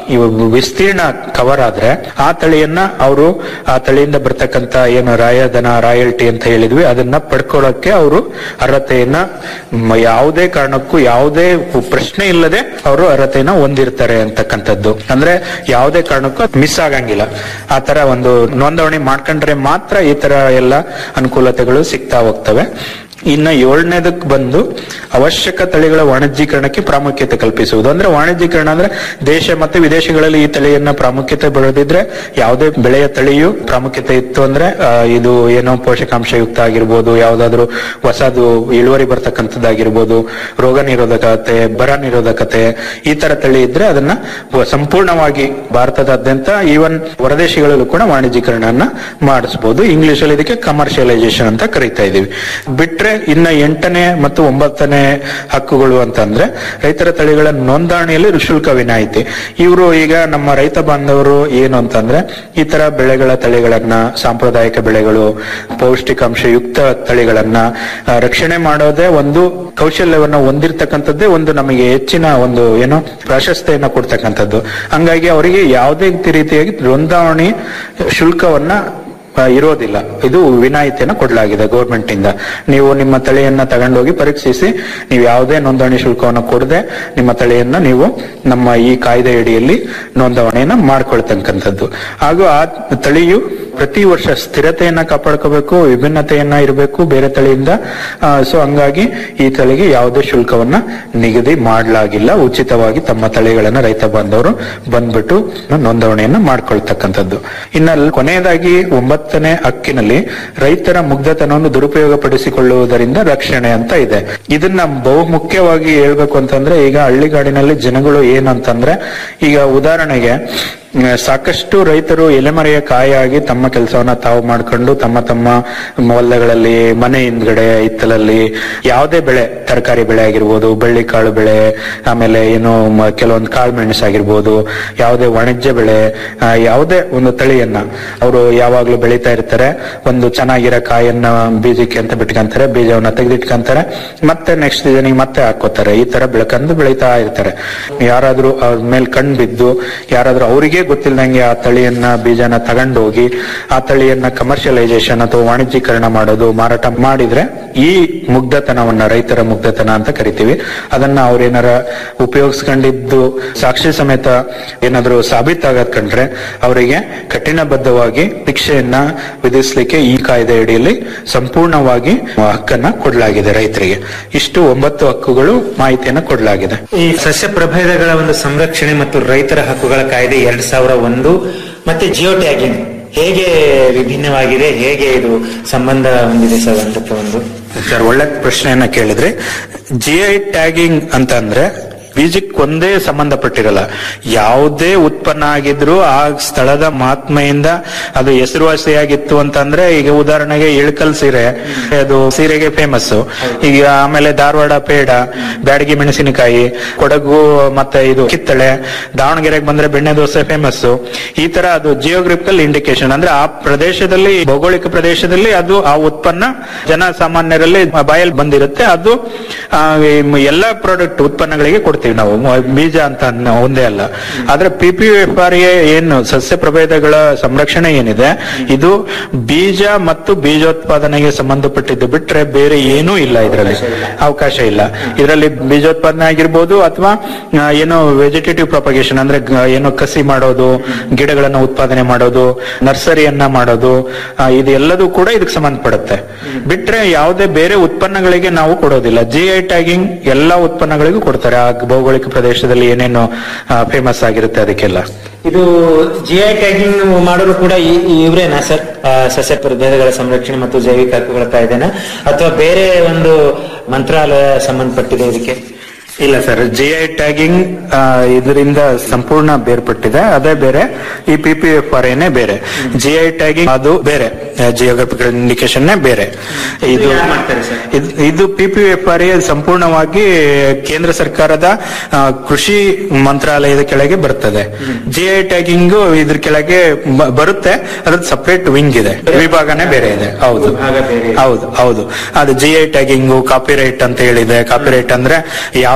ಇವು ವಿಸ್ತೀರ್ಣ ಕವರ್ ಆದ್ರೆ ಆ ತಳಿಯನ್ನ ಅವರು ಆ ತಳಿಯಿಂದ ಬರ್ತಕ್ಕಂತ ಏನು ರಾಯಧನ ರಾಯಲ್ಟಿ ಅಂತ ಹೇಳಿದ್ವಿ ಅದನ್ನ ಪಡ್ಕೊಳ್ಳೋಕೆ ಅವರು ಅರ್ಹತೆಯನ್ನ ಮ- ಯಾವುದೇ ಕಾರಣಕ್ಕೂ ಯಾವುದೇ ಪ್ರಶ್ನೆ ಇಲ್ಲದೆ ಅವರು ಅರ್ಹತೆಯನ್ನ ಹೊಂದಿರ್ತಾರೆ ಅಂತಕ್ಕಂಥದ್ದು ಅಂದ್ರೆ ಯಾವುದೇ ಕಾರಣಕ್ಕೂ ಮಿಸ್ ಆಗಂಗಿಲ್ಲ ಆ ತರ ಒಂದು ನೋಂದಣಿ ಮಾಡ್ಕೊಂಡ್ರೆ ಮಾತ್ರ ಈ ತರ ಎಲ್ಲ ಅನುಕೂಲತೆಗಳು ಸಿಗ್ತಾ ಹೋಗ್ತವೆ ಇನ್ನ ಏಳನೇದಕ್ಕೆ ಬಂದು ಅವಶ್ಯಕ ತಳಿಗಳ ವಾಣಿಜ್ಯೀಕರಣಕ್ಕೆ ಪ್ರಾಮುಖ್ಯತೆ ಕಲ್ಪಿಸುವುದು ಅಂದ್ರೆ ವಾಣಿಜ್ಯೀಕರಣ ಅಂದ್ರೆ ದೇಶ ಮತ್ತೆ ವಿದೇಶಗಳಲ್ಲಿ ಈ ತಳಿಯನ್ನ ಪ್ರಾಮುಖ್ಯತೆ ಬೆಳೆದಿದ್ರೆ ಯಾವುದೇ ಬೆಳೆಯ ತಳಿಯು ಪ್ರಾಮುಖ್ಯತೆ ಇತ್ತು ಅಂದ್ರೆ ಆ, ಇದು ಏನೋ ಪೋಷಕಾಂಶಯುಕ್ತ ಆಗಿರ್ಬೋದು ಯಾವ್ದಾದ್ರು ಹೊಸದು ಇಳುವರಿ ಬರ್ತಕ್ಕಂಥದ್ದಾಗಿರ್ಬೋದು ರೋಗ ನಿರೋಧಕತೆ ಬರ ನಿರೋಧಕತೆ ಈ ತರ ತಳಿ ಇದ್ರೆ ಅದನ್ನ ವ- ಸಂಪೂರ್ಣವಾಗಿ ಭಾರತದಾದ್ಯಂತ ಈವನ್ ಹೊರದೇಶಗಳಲ್ಲೂ ಕೂಡ ವಾಣಿಜ್ಯೀಕರಣವನ್ನ ಮಾಡಿಸಬಹುದು ಇಂಗ್ಲಿಷ್ ಅಲ್ಲಿ ಇದಕ್ಕೆ ಕಮರ್ಷಿಯಲೈಸೇಷನ್ ಅಂತ ಕರಿತಾ ಇದೀವಿ ಬಿಟ್ರೆ ಇನ್ನ ಎಂಟನೇ ಮತ್ತು ಒಂಬತ್ತನೇ ಹಕ್ಕುಗಳು ಅಂತಂದ್ರೆ ರೈತರ ತಳಿಗಳ ನೋಂದಣಿಯಲ್ಲಿ ಶುಲ್ಕ ವಿನಾಯಿತಿ ಇವರು ಈಗ ನಮ್ಮ ರೈತ ಬಾಂಧವರು ಏನು ಅಂತಂದ್ರೆ ಈ ತರ ಬೆಳೆಗಳ ತಳಿಗಳನ್ನ ಸಾಂಪ್ರದಾಯಿಕ ಬೆಳೆಗಳು ಪೌಷ್ಟಿಕಾಂಶ ಯುಕ್ತ ತಳಿಗಳನ್ನ ಆ, ರಕ್ಷಣೆ ಮಾಡೋದೇ ಒಂದು ಕೌಶಲ್ಯವನ್ನ ಹೊಂದಿರತಕ್ಕಂಥದ್ದೇ ಒಂದು ನಮಗೆ ಹೆಚ್ಚಿನ ಒಂದು ಏನೋ ಪ್ರಾಶಸ್ತ್ಯನ ಕೊಡ್ತಕ್ಕಂಥದ್ದು ಹಂಗಾಗಿ ಅವರಿಗೆ ಯಾವುದೇ ರೀತಿಯಾಗಿ ನೋಂದಣಿ ಶುಲ್ಕವನ್ನ ಆ, ಇರೋದಿಲ್ಲ ಇದು ವಿನಾಯಿತಿಯನ್ನು ಕೊಡಲಾಗಿದೆ ಗೌರ್ಮೆಂಟ್ ಇಂದ ನೀವು ನಿಮ್ಮ ತಳಿಯನ್ನ ತಗೊಂಡೋಗಿ ಪರೀಕ್ಷಿಸಿ ನೀವು ಯಾವುದೇ ನೋಂದಣಿ ಶುಲ್ಕವನ್ನು ಕೊಡದೆ ನಿಮ್ಮ ತಳಿಯನ್ನ ನೀವು ನಮ್ಮ ಈ ಕಾಯ್ದೆ ಅಡಿಯಲ್ಲಿ ನೋಂದಣಿಯನ್ನ ಮಾಡ್ಕೊಳ್ತಕ್ಕಂಥದ್ದು ಹಾಗೂ ಆ ತಳಿಯು ಪ್ರತಿ ವರ್ಷ ಸ್ಥಿರತೆಯನ್ನ ಕಾಪಾಡ್ಕೋಬೇಕು ವಿಭಿನ್ನತೆಯನ್ನ ಇರಬೇಕು ಬೇರೆ ತಳಿಯಿಂದ ಸೊ ಹಂಗಾಗಿ ಈ ತಳಿಗೆ ಯಾವುದೇ ಶುಲ್ಕವನ್ನ ನಿಗದಿ ಮಾಡಲಾಗಿಲ್ಲ ಉಚಿತವಾಗಿ ತಮ್ಮ ತಳಿಗಳನ್ನ ರೈತ ಬಾಂಧವರು ಬಂದ್ಬಿಟ್ಟು ನೋಂದಣಿಯನ್ನ ಮಾಡ್ಕೊಳ್ತಕ್ಕಂಥದ್ದು ಇನ್ನ ಕೊನೆಯದಾಗಿ ಒಂಬತ್ತನೇ ಹಕ್ಕಿನಲ್ಲಿ ರೈತರ ಮುಗ್ಧತನವನ್ನು ದುರುಪಯೋಗ ಪಡಿಸಿಕೊಳ್ಳುವುದರಿಂದ ರಕ್ಷಣೆ ಅಂತ ಇದೆ ಇದನ್ನ ಬಹು ಮುಖ್ಯವಾಗಿ ಹೇಳ್ಬೇಕು ಅಂತಂದ್ರೆ ಈಗ ಹಳ್ಳಿಗಾಡಿನಲ್ಲಿ ಜನಗಳು ಏನಂತಂದ್ರೆ ಈಗ ಉದಾಹರಣೆಗೆ ಮ್, ಸಾಕಷ್ಟು ರೈತರು ಎಲೆಮರೆಯ ಕಾಯಾಗಿ ತಮ್ಮ ಕೆಲಸವನ್ನ ತಾವು ಮಾಡ್ಕೊಂಡು ತಮ್ಮ ತಮ್ಮ ಹೊಲಗಳಲ್ಲಿ ಮನೆ ಹಿಂದ್ಗಡೆ ಹಿತ್ತಲಲ್ಲಿ ಯಾವುದೇ ಬೆಳೆ ತರಕಾರಿ ಬೆಳೆ ಆಗಿರ್ಬೋದು ಬೆಳ್ಳಿಕಾಳು ಬೆಳೆ ಆಮೇಲೆ ಏನು ಮ- ಕೆಲವೊಂದು ಕಾಳು ಮೆಣಸು ಆಗಿರ್ಬೋದು ಯಾವುದೇ ವಾಣಿಜ್ಯ ಬೆಳೆ ಆ, ಯಾವುದೇ ಒಂದು ತಳಿಯನ್ನ ಅವರು ಯಾವಾಗ್ಲೂ ಬೆಳೀತಾ ಇರ್ತಾರೆ ಒಂದು ಚೆನ್ನಾಗಿರೋ ಕಾಯನ್ನ ಬೀಜಕ್ಕೆ ಅಂತ ಬಿಟ್ಕೊಂತಾರೆ ಬೀಜವನ್ನ ತೆಗೆದಿಟ್ಕೊಂತಾರೆ ಮತ್ತೆ ನೆಕ್ಸ್ಟ್ ಸೀಸನ್ಗೆ ಮತ್ತೆ ಹಾಕೋತಾರೆ ಈ ತರ ಬೆಳಕಂದು ಬೆಳೀತಾ ಇರ್ತಾರೆ ಯಾರಾದ್ರೂ ಅವ್ರ ಮೇಲೆ ಕಣ್ ಬಿದ್ದು ಯಾರಾದ್ರೂ ಅವರಿಗೆ ಗೊತ್ತಿಲ್ದಂಗೆ ಆ ತಳಿಯನ್ನ ಬೀಜನ ತಗೊಂಡೋಗಿ ಆ ತಳಿಯನ್ನ ಕಮರ್ಷಿಯಲೈಸೇಷನ್ ಅಥವಾ ವಾಣಿಜ್ಯೀಕರಣ ಮಾಡೋದು ಮಾರಾಟ ಮಾಡಿದ್ರೆ ಈ ಮುಗ್ಧತನವನ್ನ ರೈತರ ಮುಗ್ಧತನ ಅಂತ ಕರಿತೀವಿ ಅದನ್ನ ಅವ್ರೇನಾರ ಉಪಯೋಗಿಸ್ಕೊಂಡಿದ್ದು ಸಾಕ್ಷಿ ಸಮೇತ ಏನಾದ್ರೂ ಸಾಬೀತಾಗದ್ ಕಂಡ್ರೆ ಅವರಿಗೆ ಕಠಿಣಬದ್ಧವಾಗಿ ಶಿಕ್ಷೆಯನ್ನ ವಿಧಿಸ್ಲಿಕ್ಕೆ ಈ ಕಾಯ್ದೆ ಅಡಿಯಲ್ಲಿ ಸಂಪೂರ್ಣವಾಗಿ ಹಕ್ಕನ್ನ ಕೊಡಲಾಗಿದೆ ರೈತರಿಗೆ ಇಷ್ಟು ಒಂಬತ್ತು ಹಕ್ಕುಗಳು ಮಾಹಿತಿಯನ್ನ ಕೊಡಲಾಗಿದೆ ಈ ಸಸ್ಯ ಪ್ರಭೇದಗಳ ಒಂದು ಸಂರಕ್ಷಣೆ ಮತ್ತು ರೈತರ ಹಕ್ಕುಗಳ ಕಾಯ್ದೆ ಎರಡ್ ಸಾವಿರ ಒಂದು ಮತ್ತೆ ಜಿಯೋ ಟ್ಯಾಗಿಂಗ್ ಹೇಗೆ ವಿಭಿನ್ನವಾಗಿದೆ ಹೇಗೆ ಇದು ಸಂಬಂಧ ಹೊಂದಿದೆ ಸರ್ ಒಂದಕ್ಕೆ ಒಂದು ಸರ್ ಒಳ್ಳೆ ಪ್ರಶ್ನೆಯನ್ನ ಕೇಳಿದ್ರಿ ಜಿ ಐ ಟ್ಯಾಗಿಂಗ್ ಅಂತ ಅಂದ್ರೆ ಬೀಜಕ್ಕೆ ಒಂದೇ ಸಂಬಂಧಪಟ್ಟಿರಲ್ಲ ಯಾವುದೇ ಉತ್ಪನ್ನ ಆಗಿದ್ರು ಆ ಸ್ಥಳದ ಮಹಾತ್ಮೆಯಿಂದ ಅದು ಹೆಸರುವಾಸಿಯಾಗಿತ್ತು ಅಂತಂದ್ರೆ ಈಗ ಉದಾಹರಣೆಗೆ ಇಳಕಲ್ ಸೀರೆ ಅದು ಸೀರೆಗೆ ಫೇಮಸ್ ಈಗ ಆಮೇಲೆ ಧಾರವಾಡ ಪೇಡ ಬ್ಯಾಡಗಿ ಮೆಣಸಿನಕಾಯಿ ಕೊಡಗು ಮತ್ತೆ ಇದು ಕಿತ್ತಳೆ ದಾವಣಗೆರೆಗೆ ಬಂದ್ರೆ ಬೆಣ್ಣೆ ದೋಸೆ ಫೇಮಸ್ ಈ ತರ ಅದು ಜಿಯೋಗ್ರಫಿಕಲ್ ಇಂಡಿಕೇಶನ್ ಅಂದ್ರೆ ಆ ಪ್ರದೇಶದಲ್ಲಿ ಭೌಗೋಳಿಕ ಪ್ರದೇಶದಲ್ಲಿ ಅದು ಆ ಉತ್ಪನ್ನ ಜನ ಸಾಮಾನ್ಯರಲ್ಲಿ ಬಾಯಲ್ಲಿ ಬಂದಿರುತ್ತೆ ಅದು ಆ, ಈ ಎಲ್ಲಾ ಪ್ರಾಡಕ್ಟ್ ಉತ್ಪನ್ನಗಳಿಗೆ ಕೊಡ್ತೀವಿ ನಾವು ಮ- ಬೀಜ ಅಂತ ಅನ್ನ- ಒಂದೇ ಅಲ್ಲ ಆದ್ರೆ P P F R A ಏನು ಸಸ್ಯ ಪ್ರಭೇದಗಳ ಸಂರಕ್ಷಣೆ ಏನಿದೆ ಇದು ಬೀಜ ಮತ್ತು ಬೀಜೋತ್ಪಾದನೆಗೆ ಸಂಬಂಧಪಟ್ಟಿದ್ದು ಬಿಟ್ರೆ ಬೇರೆ ಏನೂ ಇಲ್ಲ ಇದರಲ್ಲಿ ಅವಕಾಶ ಇಲ್ಲ ಇದರಲ್ಲಿ ಬೀಜೋತ್ಪಾದನೆ ಆಗಿರ್ಬೋದು ಅಥವಾ ಆ, ಏನೋ ವೆಜಿಟೇಟಿವ್ ಪ್ರೊಪಗೇಷನ್ ಅಂದ್ರೆ ಗ- ಏನೋ ಕಸಿ ಮಾಡೋದು ಗಿಡಗಳನ್ನ ಉತ್ಪಾದನೆ ಮಾಡೋದು ನರ್ಸರಿಯನ್ನ ಮಾಡೋದು ಆ, ಇದು ಎಲ್ಲದೂ ಕೂಡ ಇದಕ್ಕೆ ಸಂಬಂಧಪಡುತ್ತೆ ಬಿಟ್ರೆ ಯಾವುದೇ ಬೇರೆ ಉತ್ಪನ್ನಗಳಿಗೆ ನಾವು ಕೊಡೋದಿಲ್ಲ ಜಿ ಐ ಟ್ಯಾಗಿಂಗ್ ಎಲ್ಲಾ ಉತ್ಪನ್ನಗಳಿಗೂ ಕೊಡ್ತಾರೆ ಆ ಭೌಗೋಳಿಕ ಪ್ರದೇಶದಲ್ಲಿ ಏನೇನು ಫೇಮಸ್ ಆಗಿರುತ್ತೆ ಅದಕ್ಕೆಲ್ಲ ಇದು ಜಿ ಐ ಟ್ಯಾಗಿಂಗ್ ಮಾಡಲು ಕೂಡ ಈ- ಈ ಇವ್ರೇನಾ ಸರ್ ಆ, ಸಸ್ಯ ಪ್ರಭೇದಗಳ ಸಂರಕ್ಷಣೆ ಮತ್ತು ಜೈವಿಕ ಹಕ್ಕುಗಳ ಕಾಯ್ದೆನ ಅಥವಾ ಬೇರೆ ಒಂದು ಮಂತ್ರಾಲಯ ಸಂಬಂಧಪಟ್ಟಿದೆ ಇದಕ್ಕೆ ಇಲ್ಲ ಸರ್ ಜಿ ಐ ಟ್ಯಾಗಿಂಗ್ ಇದರಿಂದ ಸಂಪೂರ್ಣ ಬೇರ್ಪಟ್ಟಿದೆ ಅದೇ ಬೇರೆ ಈ ಪಿ ಪಿ ಎಫ್ ಆರ್ ಏನೇ ಬೇರೆ ಜಿ ಐ ಟ್ಯಾಗಿಂಗ್ ಅದು ಬೇರೆ ಜಿಯೋಗ್ರಫಿಕಲ್ ಇಂಡಿಕೇಶನ್ ಬೇರೆ ಇದು ಇದ್- ಇದು P P F R A ಸಂಪೂರ್ಣವಾಗಿ ಕೇಂದ್ರ ಸರ್ಕಾರದ ಆ, ಕೃಷಿ ಮಂತ್ರಾಲಯದ ಕೆಳಗೆ ಬರ್ತದೆ ಜಿ ಐ ಟ್ಯಾಗಿಂಗ್ ಇದ್ರ ಕೆಳಗೆ ಬ- ಬರುತ್ತೆ ಅದ್ರ ಸಪರೇಟ್ ವಿಂಗ್ ಇದೆ ವಿಭಾಗನೇ ಬೇರೆ ಇದೆ ಹೌದು ಹೌದು ಹೌದು ಅದು ಜಿ ಐ ಟ್ಯಾಗಿಂಗ್ ಕಾಪಿರೈಟ್ ಅಂತ ಹೇಳಿದೆ ಕಾಪಿರೈಟ್ ಅಂದ್ರೆ ಯಾವ್ದೋ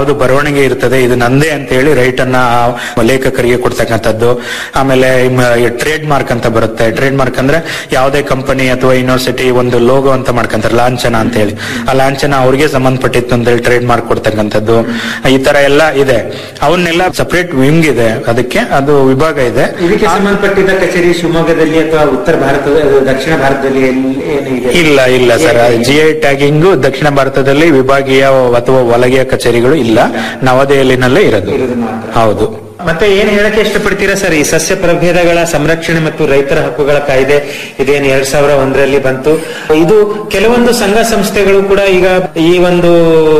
ಯಾವ್ದು ಬರವಣಿಗೆ ಇರ್ತದೆ ಇದು ನಂದೇ ಅಂತ ಹೇಳಿ ರೈಟ್ ಅನ್ನ ಆ ಲೇಖಕರಿಗೆ ಕೊಡ್ತಕ್ಕಂಥದ್ದು ಆಮೇಲೆ ಟ್ರೇಡ್ ಮಾರ್ಕ್ ಅಂತ ಬರುತ್ತೆ ಟ್ರೇಡ್ ಮಾರ್ಕ್ ಅಂದ್ರೆ ಯಾವುದೇ ಕಂಪನಿ ಅಥವಾ ಯೂನಿವರ್ಸಿಟಿ ಒಂದು ಲೋಗೋ ಅಂತ ಮಾಡ್ಕೊಂತಾರೆ ಲಾಂಛನ ಅಂತ ಹೇಳಿ ಆ ಲಾಂಛನ ಅವ್ರಿಗೆ ಸಂಬಂಧಪಟ್ಟಿತ್ತು ಅಂತ ಹೇಳಿ ಟ್ರೇಡ್ ಮಾರ್ಕ್ ಕೊಡ್ತಕ್ಕಂಥದ್ದು ಈ ತರ ಎಲ್ಲ ಇದೆ ಅವನ್ನೆಲ್ಲ ಸಪರೇಟ್ ವಿಂಗ್ ಇದೆ ಅದಕ್ಕೆ ಅದು ವಿಭಾಗ ಇದೆ ಇದಕ್ಕೆ ಸಂಬಂಧಪಟ್ಟಿದ್ದ ಕಚೇರಿ ಶಿವಮೊಗ್ಗದಲ್ಲಿ ಅಥವಾ ಉತ್ತರ ಭಾರತದ ದಕ್ಷಿಣ ಭಾರತದಲ್ಲಿ ಎಲ್ಲಿ- ಏನು ಇದೆ ಇಲ್ಲ ಇಲ್ಲ ಸರ್ ಜಿ ಐ ಟ್ಯಾಗಿಂಗ್ ದಕ್ಷಿಣ ಭಾರತದಲ್ಲಿ ವಿಭಾಗೀಯ ಅಥವಾ ವಲಗೆಯ ಕಚೇರಿಗಳು ಇಲ್ಲ ನವದೆಹಲಿನಲ್ಲೇ ಇರೋದು ಹೌದು ಮತ್ತೆ ಏನ್ ಹೇಳಕ್ಕೆ ಇಷ್ಟಪಡ್ತೀರಾ ಸರ್ ಈ ಸಸ್ಯ ಪ್ರಭೇದಗಳ ಸಂರಕ್ಷಣೆ ಮತ್ತು ರೈತರ ಹಕ್ಕುಗಳ ಕಾಯ್ದೆ ಇದೇನು ಎರಡ್ ಸಾವಿರ ಒಂದರಲ್ಲಿ ಬಂತು ಇದು ಕೆಲವೊಂದು ಸಂಘ ಸಂಸ್ಥೆಗಳು ಕೂಡ ಈಗ ಈ ಒಂದು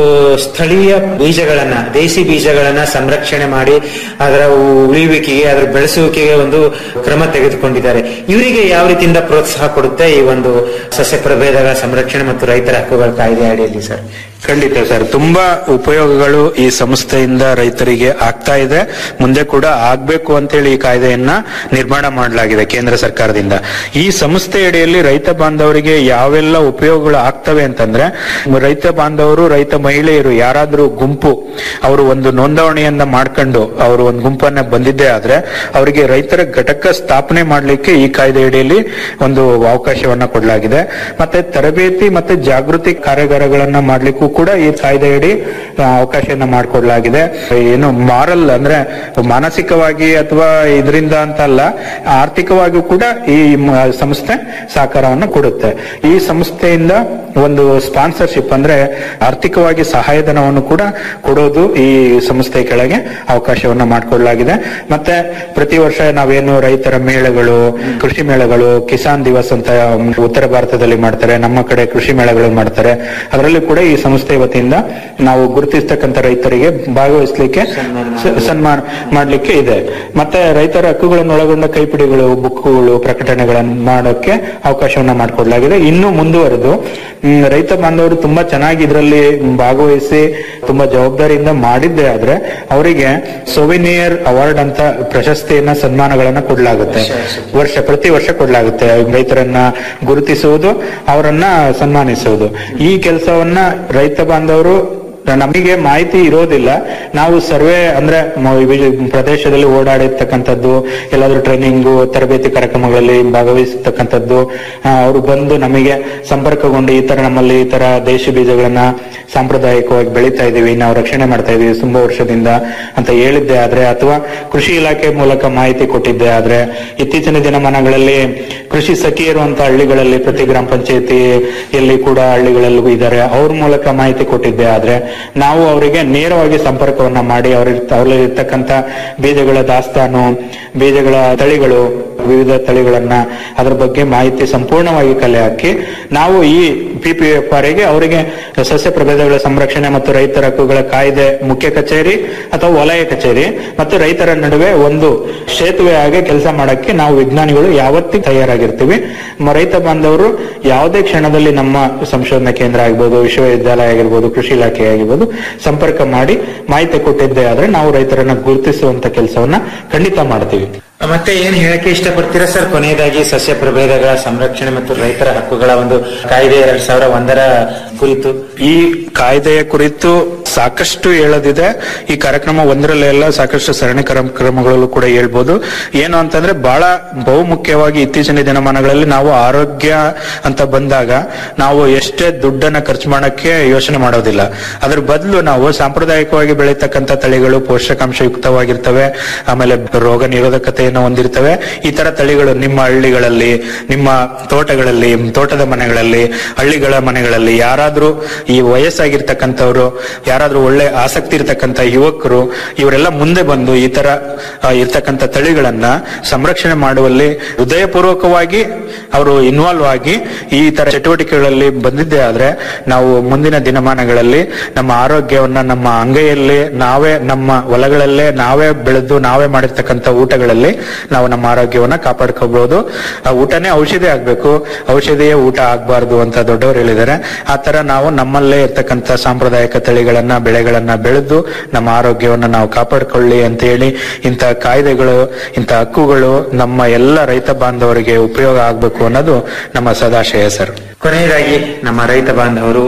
ಸ್ಥಳೀಯ ಬೀಜಗಳನ್ನ ದೇಸಿ ಬೀಜಗಳನ್ನ ಸಂರಕ್ಷಣೆ ಮಾಡಿ ಅದರ ಉಳಿಯುವಿಕೆಗೆ ಅದರ ಬೆಳೆಸುವಿಕೆಗೆ ಒಂದು ಕ್ರಮ ತೆಗೆದುಕೊಂಡಿದ್ದಾರೆ ಇವರಿಗೆ ಯಾವ ರೀತಿಯಿಂದ ಪ್ರೋತ್ಸಾಹ ಕೊಡುತ್ತೆ ಈ ಒಂದು ಸಸ್ಯ ಪ್ರಭೇದಗಳ ಸಂರಕ್ಷಣೆ ಮತ್ತು ರೈತರ ಹಕ್ಕುಗಳ ಕಾಯ್ದೆ ಅಡಿಯಲ್ಲಿ ಸರ್ ಖಂಡಿತ ಸರ್ ತುಂಬಾ ಉಪಯೋಗಗಳು ಈ ಸಂಸ್ಥೆಯಿಂದ ರೈತರಿಗೆ ಆಗ್ತಾ ಇದೆ ಮುಂದೆ ಕೂಡ ಆಗ್ಬೇಕು ಅಂತೇಳಿ ಈ ಕಾಯ್ದೆಯನ್ನ ನಿರ್ಮಾಣ ಮಾಡಲಾಗಿದೆ ಕೇಂದ್ರ ಸರ್ಕಾರದಿಂದ ಈ ಸಂಸ್ಥೆ ಅಡಿಯಲ್ಲಿ ರೈತ ಬಾಂಧವರಿಗೆ ಯಾವೆಲ್ಲ ಉಪಯೋಗಗಳು ಆಗ್ತವೆ ಅಂತಂದ್ರೆ ರೈತ ಬಾಂಧವರು ರೈತ ಮಹಿಳೆಯರು ಯಾರಾದ್ರೂ ಗುಂಪು ಅವರು ಒಂದು ನೋಂದಣಿಯನ್ನ ಮಾಡ್ಕೊಂಡು ಅವರು ಒಂದು ಗುಂಪನ್ನ ಬಂದಿದ್ದೇ ಆದ್ರೆ ಅವರಿಗೆ ರೈತರ ಘಟಕ ಸ್ಥಾಪನೆ ಮಾಡಲಿಕ್ಕೆ ಈ ಕಾಯ್ದೆ ಅಡಿಯಲ್ಲಿ ಒಂದು ಅವಕಾಶವನ್ನ ಕೊಡಲಾಗಿದೆ ಮತ್ತೆ ತರಬೇತಿ ಮತ್ತೆ ಜಾಗೃತಿ ಕಾರ್ಯಾಗಾರಗಳನ್ನ ಮಾಡ್ಲಿಕ್ಕೂ ಕೂಡ ಈ ಕಾಯ್ದೆಯಡಿ ಆ, ಅವಕಾಶವನ್ನ ಮಾಡಿಕೊಡ್ಲಾಗಿದೆ ಏನು ಮಾರಲ್ ಅಂದ್ರೆ ಮಾನಸಿಕವಾಗಿ ಅಥವಾ ಇದರಿಂದ ಅಂತ ಅಲ್ಲ ಆರ್ಥಿಕವಾಗಿಯೂ ಕೂಡ ಈ ಮ- ಸಂಸ್ಥೆ ಸಹಕಾರವನ್ನು ಕೊಡುತ್ತೆ ಈ ಸಂಸ್ಥೆಯಿಂದ ಒಂದು ಸ್ಪಾನ್ಸರ್ಶಿಪ್ ಅಂದ್ರೆ ಆರ್ಥಿಕವಾಗಿ ಸಹಾಯಧನವನ್ನು ಕೂಡ ಕೊಡೋದು ಈ ಸಂಸ್ಥೆ ಕೆಳಗೆ ಅವಕಾಶವನ್ನ ಮಾಡಿಕೊಡಲಾಗಿದೆ ಮತ್ತೆ ಪ್ರತಿ ವರ್ಷ ನಾವೇನು ರೈತರ ಮೇಳಗಳು ಕೃಷಿ ಮೇಳಗಳು ಕಿಸಾನ್ ದಿವಸ್ ಅಂತ ಉತ್ತರ ಭಾರತದಲ್ಲಿ ಮಾಡ್ತಾರೆ ನಮ್ಮ ಕಡೆ ಕೃಷಿ ಮೇಳಗಳು ಮಾಡ್ತಾರೆ ಅದರಲ್ಲಿ ಕೂಡ ಈ ಸಂಸ್ಥೆ ವತಿಯಿಂದ ನಾವು ಗುರುತಿಸ್ತಕ್ಕಂಥ ರೈತರಿಗೆ ಭಾಗವಹಿಸಲಿಕ್ಕೆ ಸ- ಸನ್ಮಾನ ಮಾಡ್ಲಿಕ್ಕೆ ಇದೆ ಮತ್ತೆ ರೈತರ ಹಕ್ಕುಗಳನ್ನು ಒಳಗೊಂಡ ಕೈಪಿಡಿಗಳು ಬುಕ್ಗಳು ಪ್ರಕಟಣೆಗಳನ್ನು ಮಾಡೋಕೆ ಅವಕಾಶವನ್ನ ಮಾಡಿಕೊಡ್ಲಾಗಿದೆ ಇನ್ನು ಮುಂದುವರೆದು ಹ್ಮ್, ರೈತ ಬಾಂಧವರು ತುಂಬಾ ಚೆನ್ನಾಗಿ ಇದರಲ್ಲಿ ಭಾಗವಹಿಸಿ ತುಂಬಾ ಜವಾಬ್ದಾರಿಯಿಂದ ಮಾಡಿದ್ದೇ ಆದ್ರೆ ಅವರಿಗೆ ಸೊವಿನಿಯರ್ ಅವಾರ್ಡ್ ಅಂತ ಪ್ರಶಸ್ತಿಯನ್ನ ಸನ್ಮಾನಗಳನ್ನ ಕೊಡ್ಲಾಗುತ್ತೆ ವರ್ಷ ಪ್ರತಿ ವರ್ಷ ಕೊಡ್ಲಾಗುತ್ತೆ ರೈತರನ್ನ ಗುರುತಿಸುವುದು ಅವರನ್ನ ಸನ್ಮಾನಿಸುವುದು ಈ ಕೆಲಸವನ್ನ ರೈತ ಬಾಂಧವರು ನಮಗೆ ಮಾಹಿತಿ ಇರೋದಿಲ್ಲ ನಾವು ಸರ್ವೆ ಅಂದ್ರೆ ಮ- ವಿವಿಧ ಪ್ರದೇಶದಲ್ಲಿ ಓಡಾಡಿರ್ತಕ್ಕಂಥದ್ದು ಎಲ್ಲಾದ್ರೂ ಟ್ರೈನಿಂಗು ತರಬೇತಿ ಕಾರ್ಯಕ್ರಮಗಳಲ್ಲಿ ಭಾಗವಹಿಸತಕ್ಕಂಥದ್ದು ಅವರು ಬಂದು ನಮಗೆ ಸಂಪರ್ಕಗೊಂಡು ಈ ತರ ನಮ್ಮಲ್ಲಿ ಈ ತರ ದೇಶಿ ಬೀಜಗಳನ್ನ ಸಾಂಪ್ರದಾಯಿಕವಾಗಿ ಬೆಳೀತಾ ಇದೀವಿ ನಾವು ರಕ್ಷಣೆ ಮಾಡ್ತಾ ಇದೀವಿ ತುಂಬಾ ವರ್ಷದಿಂದ ಅಂತ ಹೇಳಿದ್ದೆ ಆದ್ರೆ ಅಥವಾ ಕೃಷಿ ಇಲಾಖೆ ಮೂಲಕ ಮಾಹಿತಿ ಕೊಟ್ಟಿದ್ದೆ ಆದ್ರೆ ಇತ್ತೀಚಿನ ದಿನಮಾನಗಳಲ್ಲಿ ಕೃಷಿ ಸಖಿಯರು ಅಂತ ಹಳ್ಳಿಗಳಲ್ಲಿ ಪ್ರತಿ ಗ್ರಾಮ ಪಂಚಾಯತಿಯಲ್ಲಿ ಕೂಡ ಹಳ್ಳಿಗಳಲ್ಲೂ ಇದ್ದಾರೆ ಅವ್ರ ಮೂಲಕ ಮಾಹಿತಿ ಕೊಟ್ಟಿದ್ದೆ ಆದ್ರೆ ನಾವು ಅವರಿಗೆ ನೇರವಾಗಿ ಸಂಪರ್ಕವನ್ನ ಮಾಡಿ ಅವ್ರ ಅವರಲ್ಲಿ ಇರ್ತಕ್ಕಂಥ ಬೀಜಗಳ ದಾಸ್ತಾನು ಬೀಜಗಳ ತಳಿಗಳು ವಿವಿಧ ತಳಿಗಳನ್ನ ಅದರ ಬಗ್ಗೆ ಮಾಹಿತಿ ಸಂಪೂರ್ಣವಾಗಿ ಕಲೆ ಹಾಕಿ ನಾವು ಈ ಪಿಪಿಎಫ್ ಗೆ ಅವರಿಗೆ ಸಸ್ಯ ಪ್ರಭೇದಗಳ ಸಂರಕ್ಷಣೆ ಮತ್ತು ರೈತರ ಹಕ್ಕುಗಳ ಕಾಯ್ದೆ ಮುಖ್ಯ ಕಚೇರಿ ಅಥವಾ ವಲಯ ಕಚೇರಿ ಮತ್ತು ರೈತರ ನಡುವೆ ಒಂದು ಸೇತುವೆ ಆಗಿ ಕೆಲಸ ಮಾಡಕ್ಕೆ ನಾವು ವಿಜ್ಞಾನಿಗಳು ಯಾವತ್ತಿ ತಯಾರಾಗಿರ್ತೀವಿ ಮ- ರೈತ ಬಾಂಧವರು ಯಾವುದೇ ಕ್ಷಣದಲ್ಲಿ ನಮ್ಮ ಸಂಶೋಧನಾ ಕೇಂದ್ರ ಆಗಿರ್ಬೋದು ವಿಶ್ವವಿದ್ಯಾಲಯ ಆಗಿರ್ಬೋದು ಕೃಷಿ ಇಲಾಖೆ ಆಗಿರ್ಬೋದು ಸಂಪರ್ಕ ಮಾಡಿ ಮಾಹಿತಿ ಕೊಟ್ಟಿದ್ದೇ ಆದ್ರೆ ನಾವು ರೈತರನ್ನ ಗುರುತಿಸುವಂತ ಕೆಲಸವನ್ನ ಖಂಡಿತ ಮಾಡ್ತೀವಿ ಮತ್ತೆ ಏನ್ ಹೇಳಕ್ಕೆ ಇಷ್ಟಪಡ್ತೀರಾ ಸರ್ ಕೊನೆಯದಾಗಿ ಸಸ್ಯ ಪ್ರಭೇದಗಳ ಸಂರಕ್ಷಣೆ ಮತ್ತು ರೈತರ ಹಕ್ಕುಗಳ ಒಂದು ಕಾಯ್ದೆ ಎರಡ್ ಸಾವಿರ ಒಂದರ ಕುರಿತು ಈ ಕಾಯ್ದೆಯ ಕುರಿತು ಸಾಕಷ್ಟು ಹೇಳೋದಿದೆ ಈ ಕಾರ್ಯಕ್ರಮ ಒಂದರಲ್ಲೆಲ್ಲ ಸಾಕಷ್ಟು ಸರಣಿ ಕಾರ್ಯಕ್ರಮಗಳಲ್ಲೂ ಕೂಡ ಹೇಳ್ಬೋದು ಏನು ಅಂತಂದ್ರೆ ಬಹಳ ಬಹುಮುಖ್ಯವಾಗಿ ಇತ್ತೀಚಿನ ದಿನಮಾನಗಳಲ್ಲಿ ನಾವು ಆರೋಗ್ಯ ಅಂತ ಬಂದಾಗ ನಾವು ಎಷ್ಟೇ ದುಡ್ಡನ್ನ ಖರ್ಚು ಮಾಡಕ್ಕೆ ಯೋಚನೆ ಮಾಡೋದಿಲ್ಲ ಅದ್ರ ಬದಲು ನಾವು ಸಾಂಪ್ರದಾಯಿಕವಾಗಿ ಬೆಳೀತಕ್ಕಂಥ ತಳಿಗಳು ಪೋಷಕಾಂಶಯುಕ್ತವಾಗಿರ್ತವೆ ಆಮೇಲೆ ರೋಗ ನಿರೋಧಕತೆಯನ್ನು ಹೊಂದಿರ್ತವೆ ಈ ತರ ತಳಿಗಳು ನಿಮ್ಮ ಹಳ್ಳಿಗಳಲ್ಲಿ ನಿಮ್ಮ ತೋಟಗಳಲ್ಲಿ ತೋಟದ ಮನೆಗಳಲ್ಲಿ ಹಳ್ಳಿಗಳ ಮನೆಗಳಲ್ಲಿ ಯಾರಾದ್ರೂ ಈ ವಯಸ್ಸಾಗಿರ್ತಕ್ಕಂಥವ್ರು ಯಾರಾದ್ರೂ ಒಳ್ಳೆ ಆಸಕ್ತಿ ಇರ್ತಕ್ಕಂಥ ಯುವಕರು ಇವರೆಲ್ಲ ಮುಂದೆ ಬಂದು ಈ ತರ ಆ, ಇರ್ತಕ್ಕಂಥ ತಳಿಗಳನ್ನ ಸಂರಕ್ಷಣೆ ಮಾಡುವಲ್ಲಿ ಹೃದಯಪೂರ್ವಕವಾಗಿ ಅವರು ಇನ್ವಾಲ್ವ್ ಆಗಿ ಈ ತರ ಚಟುವಟಿಕೆಗಳಲ್ಲಿ ಬಂದಿದ್ದೇ ಆದ್ರೆ ನಾವು ಮುಂದಿನ ದಿನಮಾನಗಳಲ್ಲಿ ನಮ್ಮ ಆರೋಗ್ಯವನ್ನ ನಮ್ಮ ಅಂಗೈಯಲ್ಲಿ ನಾವೇ ನಮ್ಮ ಹೊಲಗಳಲ್ಲೇ ನಾವೇ ಬೆಳೆದು ನಾವೇ ಮಾಡಿರ್ತಕ್ಕಂಥ ಊಟಗಳಲ್ಲಿ ನಾವು ನಮ್ಮ ಆರೋಗ್ಯವನ್ನ ಕಾಪಾಡ್ಕೋಬಹುದು ಆ ಊಟನೇ ಔಷಧಿ ಆಗ್ಬೇಕು ಔಷಧಿಯೇ ಊಟ ಆಗ್ಬಾರ್ದು ಅಂತ ದೊಡ್ಡವರು ಹೇಳಿದ್ದಾರೆ ಆ ತರ ನಾವು ನಮ್ಮಲ್ಲೇ ಇರ್ತಕ್ಕಂಥ ಸಾಂಪ್ರದಾಯಿಕ ತಳಿಗಳನ್ನ ಬೆಳೆಗಳನ್ನ ಬೆಳೆದು ನಮ್ಮ ಆರೋಗ್ಯವನ್ನ ನಾವು ಕಾಪಾಡ್ಕೊಳ್ಳಿ ಅಂತ ಹೇಳಿ ಇಂಥ ಕಾಯ್ದೆಗಳು ಇಂಥ ಹಕ್ಕುಗಳು ನಮ್ಮ ಎಲ್ಲ ರೈತ ಬಾಂಧವರಿಗೆ ಉಪಯೋಗ ಆಗ್ಬೇಕು ಅನ್ನೋದು ನಮ್ಮ ಸದಾಶಯ ಸರ್ ಕೊನೆಯದಾಗಿ ನಮ್ಮ ರೈತ ಬಾಂಧವರು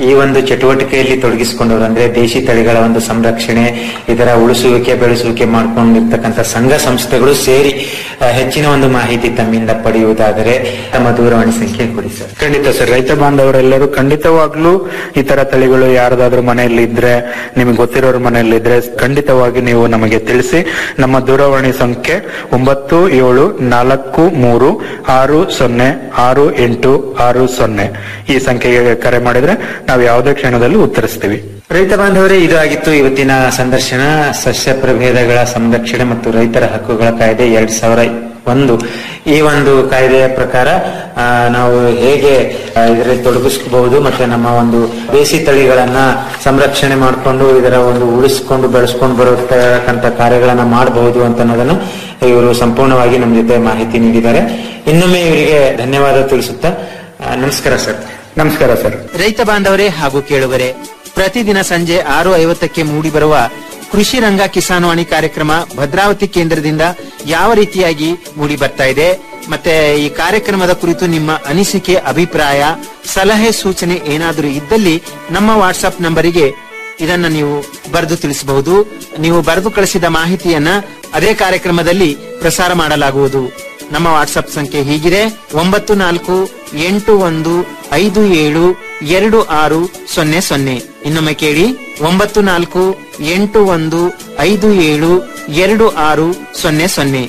ಈ ಒಂದು ಚಟುವಟಿಕೆಯಲ್ಲಿ ತೊಡಗಿಸಿಕೊಂಡವರು ಅಂದ್ರೆ ದೇಶಿ ತಳಿಗಳ ಒಂದು ಸಂರಕ್ಷಣೆ ಇದರ ಉಳಿಸುವಿಕೆ ಬೆಳೆಸುವಿಕೆ ಮಾಡ್ಕೊಂಡಿರ್ತಕ್ಕಂಥ ಸಂಘ ಸಂಸ್ಥೆಗಳು ಸೇರಿ ಆ, ಹೆಚ್ಚಿನ ಒಂದು ಮಾಹಿತಿ ತಮ್ಮಿಂದ ಪಡೆಯುವುದಾದರೆ ತಮ್ಮ ದೂರವಾಣಿ ಸಂಖ್ಯೆ ಕೊಡಿ ಸರ್ ಖಂಡಿತ ಸರ್ ರೈತ ಬಾಂಧವರೆಲ್ಲರೂ ಖಂಡಿತವಾಗ್ಲೂ ಈ ತರ ತಳಿಗಳು ಯಾರ್ದಾದ್ರೂ ಮನೆಯಲ್ಲಿ ಇದ್ರೆ ನಿಮಗೆ ಗೊತ್ತಿರೋರ ಮನೆಯಲ್ಲಿ ಇದ್ರೆ ಖಂಡಿತವಾಗಿ ನೀವು ನಮಗೆ ತಿಳಿಸಿ ನಮ್ಮ ದೂರವಾಣಿ ಸಂಖ್ಯೆ ಒಂಬತ್ತು ಏಳು ನಾಲ್ಕು ಮೂರು ಆರು ಸೊನ್ನೆ ಆರು ಎಂಟು ಆರು ಸೊನ್ನೆ ಈ ಸಂಖ್ಯೆಗೆ ಕರೆ ಮಾಡಿದ್ರೆ ನಾವು ಯಾವುದೇ ಕ್ಷಣದಲ್ಲಿ ಉತ್ತರಿಸ್ತೀವಿ ರೈತ ಬಾಂಧವರೇ ಇದು ಆಗಿತ್ತು ಇವತ್ತಿನ ಸಂದರ್ಶನ ಸಸ್ಯ ಪ್ರಭೇದಗಳ ಸಂರಕ್ಷಣೆ ಮತ್ತು ರೈತರ ಹಕ್ಕುಗಳ ಕಾಯ್ದೆ ಎರಡ್ ಸಾವಿರ ಒಂದು ಈ ಒಂದು ಕಾಯ್ದೆಯ ಪ್ರಕಾರ ಆ, ನಾವು ಹೇಗೆ ಆ, ಇದರಲ್ಲಿ ತೊಡಗಿಸ್ಕೋಬಹುದು ಮತ್ತೆ ನಮ್ಮ ಒಂದು ದೇಸಿ ತಳಿಗಳನ್ನ ಸಂರಕ್ಷಣೆ ಮಾಡಿಕೊಂಡು ಇದರ ಒಂದು ಉಳಿಸ್ಕೊಂಡು ಬೆಳೆಸ್ಕೊಂಡು ಬರತಕ್ಕಂತ ಕಾರ್ಯಗಳನ್ನ ಮಾಡಬಹುದು ಅಂತ ಅನ್ನೋದನ್ನು ಇವರು ಸಂಪೂರ್ಣವಾಗಿ ನಮ್ಮ ಜೊತೆ ಮಾಹಿತಿ ನೀಡಿದ್ದಾರೆ ಇನ್ನೊಮ್ಮೆ ಇವರಿಗೆ ಧನ್ಯವಾದ ತಿಳಿಸುತ್ತಾ ಆ, ನಮಸ್ಕಾರ ಸರ್ ನಮಸ್ಕಾರ ಸರ್ ರೈತ ಬಾಂಧವರೇ ಹಾಗೂ ಕೇಳುವರೆ ಪ್ರತಿದಿನ ಸಂಜೆ ಆರು ಐವತ್ತಕ್ಕೆ ಮೂಡಿಬರುವ ಕೃಷಿ ರಂಗ ಕಿಸಾನ್ವಾಣಿ ಕಾರ್ಯಕ್ರಮ ಭದ್ರಾವತಿ ಕೇಂದ್ರದಿಂದ ಯಾವ ರೀತಿಯಾಗಿ ಮೂಡಿ ಬರ್ತಾ ಇದೆ ಮತ್ತೆ ಈ ಕಾರ್ಯಕ್ರಮದ ಕುರಿತು ನಿಮ್ಮ ಅನಿಸಿಕೆ ಅಭಿಪ್ರಾಯ ಸಲಹೆ ಸೂಚನೆ ಏನಾದರೂ ಇದ್ದಲ್ಲಿ ನಮ್ಮ ವಾಟ್ಸ್ಆಪ್ ನಂಬರಿಗೆ ಇದನ್ನ ನೀವು ಬರೆದು ತಿಳಿಸಬಹುದು ನೀವು ಬರೆದು ಕಳಿಸಿದ ಮಾಹಿತಿಯನ್ನ ಅದೇ ಕಾರ್ಯಕ್ರಮದಲ್ಲಿ ಪ್ರಸಾರ ಮಾಡಲಾಗುವುದು ನಮ್ಮ ವಾಟ್ಸ್ಆಪ್ ಸಂಖ್ಯೆ ಹೀಗಿದೆ ಒಂಬತ್ತು ನಾಲ್ಕು ಎಂಟು ಒಂದು ಐದು ಏಳು ಎರಡು ಆರು ಸೊನ್ನೆ ಸೊನ್ನೆ ಇನ್ನೊಮ್ಮೆ ಕೇಳಿ ಒಂಬತ್ತು ನಾಲ್ಕು ಎಂಟು ಒಂದು ಐದು ಏಳು ಎರಡು ಆರು ಸೊನ್ನೆ ಸೊನ್ನೆ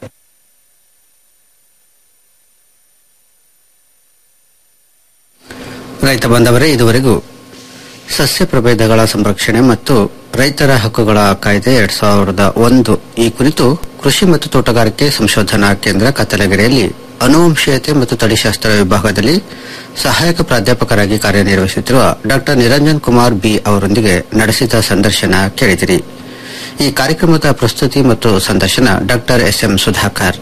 ರೈತ ಬಾಂಧವರೇ ಇದುವರೆಗೂ ಸಸ್ಯ ಪ್ರಭೇದಗಳ ಸಂರಕ್ಷಣೆ ಮತ್ತು ರೈತರ ಹಕ್ಕುಗಳ ಕಾಯ್ದೆ ಎರಡ್ ಸಾವಿರದ ಒಂದು ಈ ಕುರಿತು ಕೃಷಿ ಮತ್ತು ತೋಟಗಾರಿಕೆ ಸಂಶೋಧನಾ ಕೇಂದ್ರ ಕತ್ತಲಗೆರೆಯಲ್ಲಿ ಅನುವಂಶೀಯತೆ ಮತ್ತು ತಳಿಶಾಸ್ತ್ರ ವಿಭಾಗದಲ್ಲಿ ಸಹಾಯಕ ಪ್ರಾಧ್ಯಾಪಕರಾಗಿ ಕಾರ್ಯನಿರ್ವಹಿಸುತ್ತಿರುವ ಡಾ ನಿರಂಜನ್ ಕುಮಾರ್ ಬಿ ಅವರೊಂದಿಗೆ ನಡೆಸಿದ ಸಂದರ್ಶನ ಕೇಳಿದಿರಿ ಈ ಕಾರ್ಯಕ್ರಮದ ಪ್ರಸ್ತುತಿ ಮತ್ತು ಸಂದರ್ಶನ ಡಾ ಎಸ್ ಎಂ ಸುಧಾಕರ್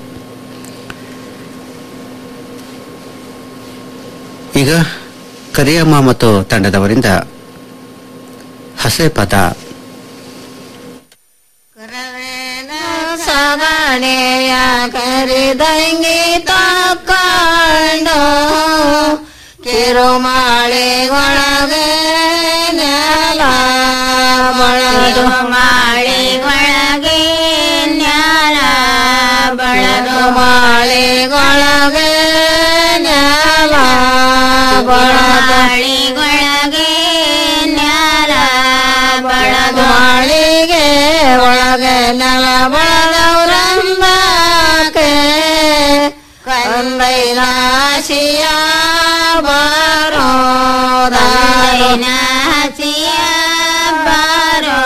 ಈಗ ಕರಿಯಮ್ಮ ಮತ್ತು ತಂಡದವರಿಂದ ಹಸೆ ಪದ ಸಗಣೆಯ ಕರಿದಂಗಿ ತಕೊಂಡು ಕಿರುಮಾಳಿಗೊಳಗೆ ನೆಲ ಬಳದು ಮಾಳಿಗೊಳಗೆ ನೆಲ ಬಳದು ಮಾಳಿಗೊಳಗೆ ನೆಲ ಬಳಗಳಿಗೊಳಗೆ ನೆಲ ಬಳದು ಮಾಳಿಗೆ ಒಳಗೆ ನೆಲ ಬಳದವ್ರಂಬಕ್ಕೆ ಕಂದೈನಾಶಿಯ ಬಾರೋ ದಾರಿನಾಶಿಯ ಬಾರೋ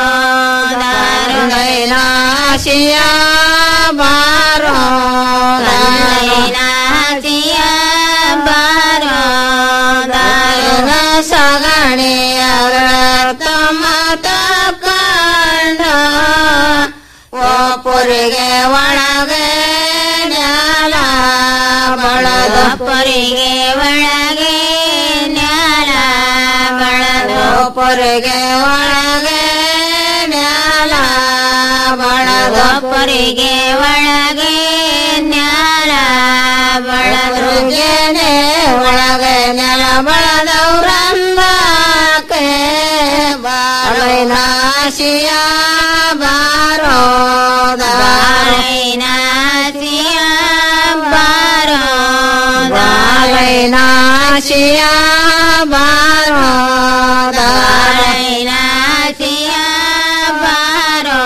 ದಾರುಣೈನಾಶಿಯ ಬಾರೋ ದಾರಿನಾಶಿಯ ಬಾರೋ ದಾರುಣ ಸಗಣಿಯ ತಮ್ಮ ತಕೊಂಡ ಒಪ್ಪರಿಗೆ ಒಳಗೆ ನ್ಯಾಲ ಬಳದ ಪರಿಗೆ ಒಳಗೆ ನ್ಯಾಲ ಬಳದ ಪರಿಗೆ ಒಳಗೆ ನ್ಯಾಲ ಬಳದ ಪರಿಗೆ ಒಳಗೆ ನ್ಯಾಲ ಬಳದ್ರುಗೆನೆ ಒಳಗೆ ನೆಲ ಬಳದವ್ರಂದಕ್ಕೆ ಬಾಳೈನಾಶಿಯ ಬಾರೋ ಬಾಳೈನಾಶಿಯ ಬಾರೋ ಬಾಳೈನಾಶಿಯ ಬಾರೋ ಬಾಳೈನಾಶಿಯ ಬಾರೋ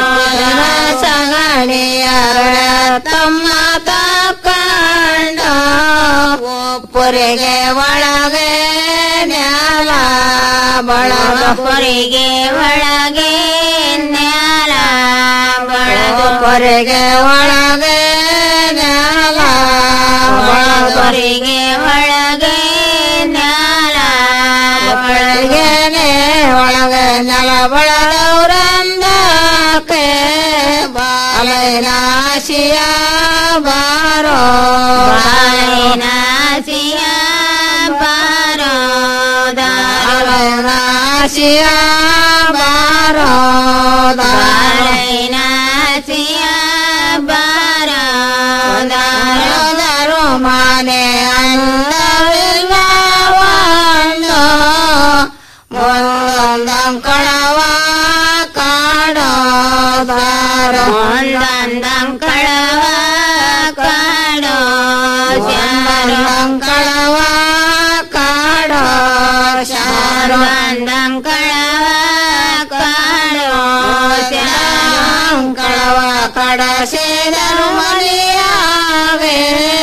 ಸಗಣಿಯರ ತಮ್ಮ ತಕೊಂಡ ಒಪ್ಪರಿಗೆ ಒಳಗೆ ನ್ಯಾಲ ಬಳಗ ಪೊರಿಗೆ ಒಳಗೆ ನ್ಯಾಲ ಬಳಗ ಪೊರಿಗೆ ಒಳಗೆ ನ್ಯಾಲ ಬಳಗರಿಗೆ ಒಳಗೆ ನ್ಯಾಲ ಬಳಗೆನೆ ಒಳಗೆ ನೆಲ ಬಳದವ್ರಂದಕ್ಕೆ ಬಾಲೈನಾಶಿಯ ಬಾರೋ ಬಾಲೈನಾಶಿಯ ಬಾರೋ ಬಾಲೈನಾಶಿಯ ಬಾರೋ ಬಾಲೈನಾಶಿಯ ಬಾರೋ ದಾರೋ ಮಾನೆ ಅಂದವಿಲ್ವ ಒಂದು ಬಂದಂಕಳವ ಕಾಡೋ ಬಂದಂಕಳವ ಕಾಡೋ ಶಾರು ಬಂದಂಕಳವ ಕಾಡೋ ಶಾಂಕಳವ ಕಡ ಸೇದರು ಮಲಿಯಾವೆ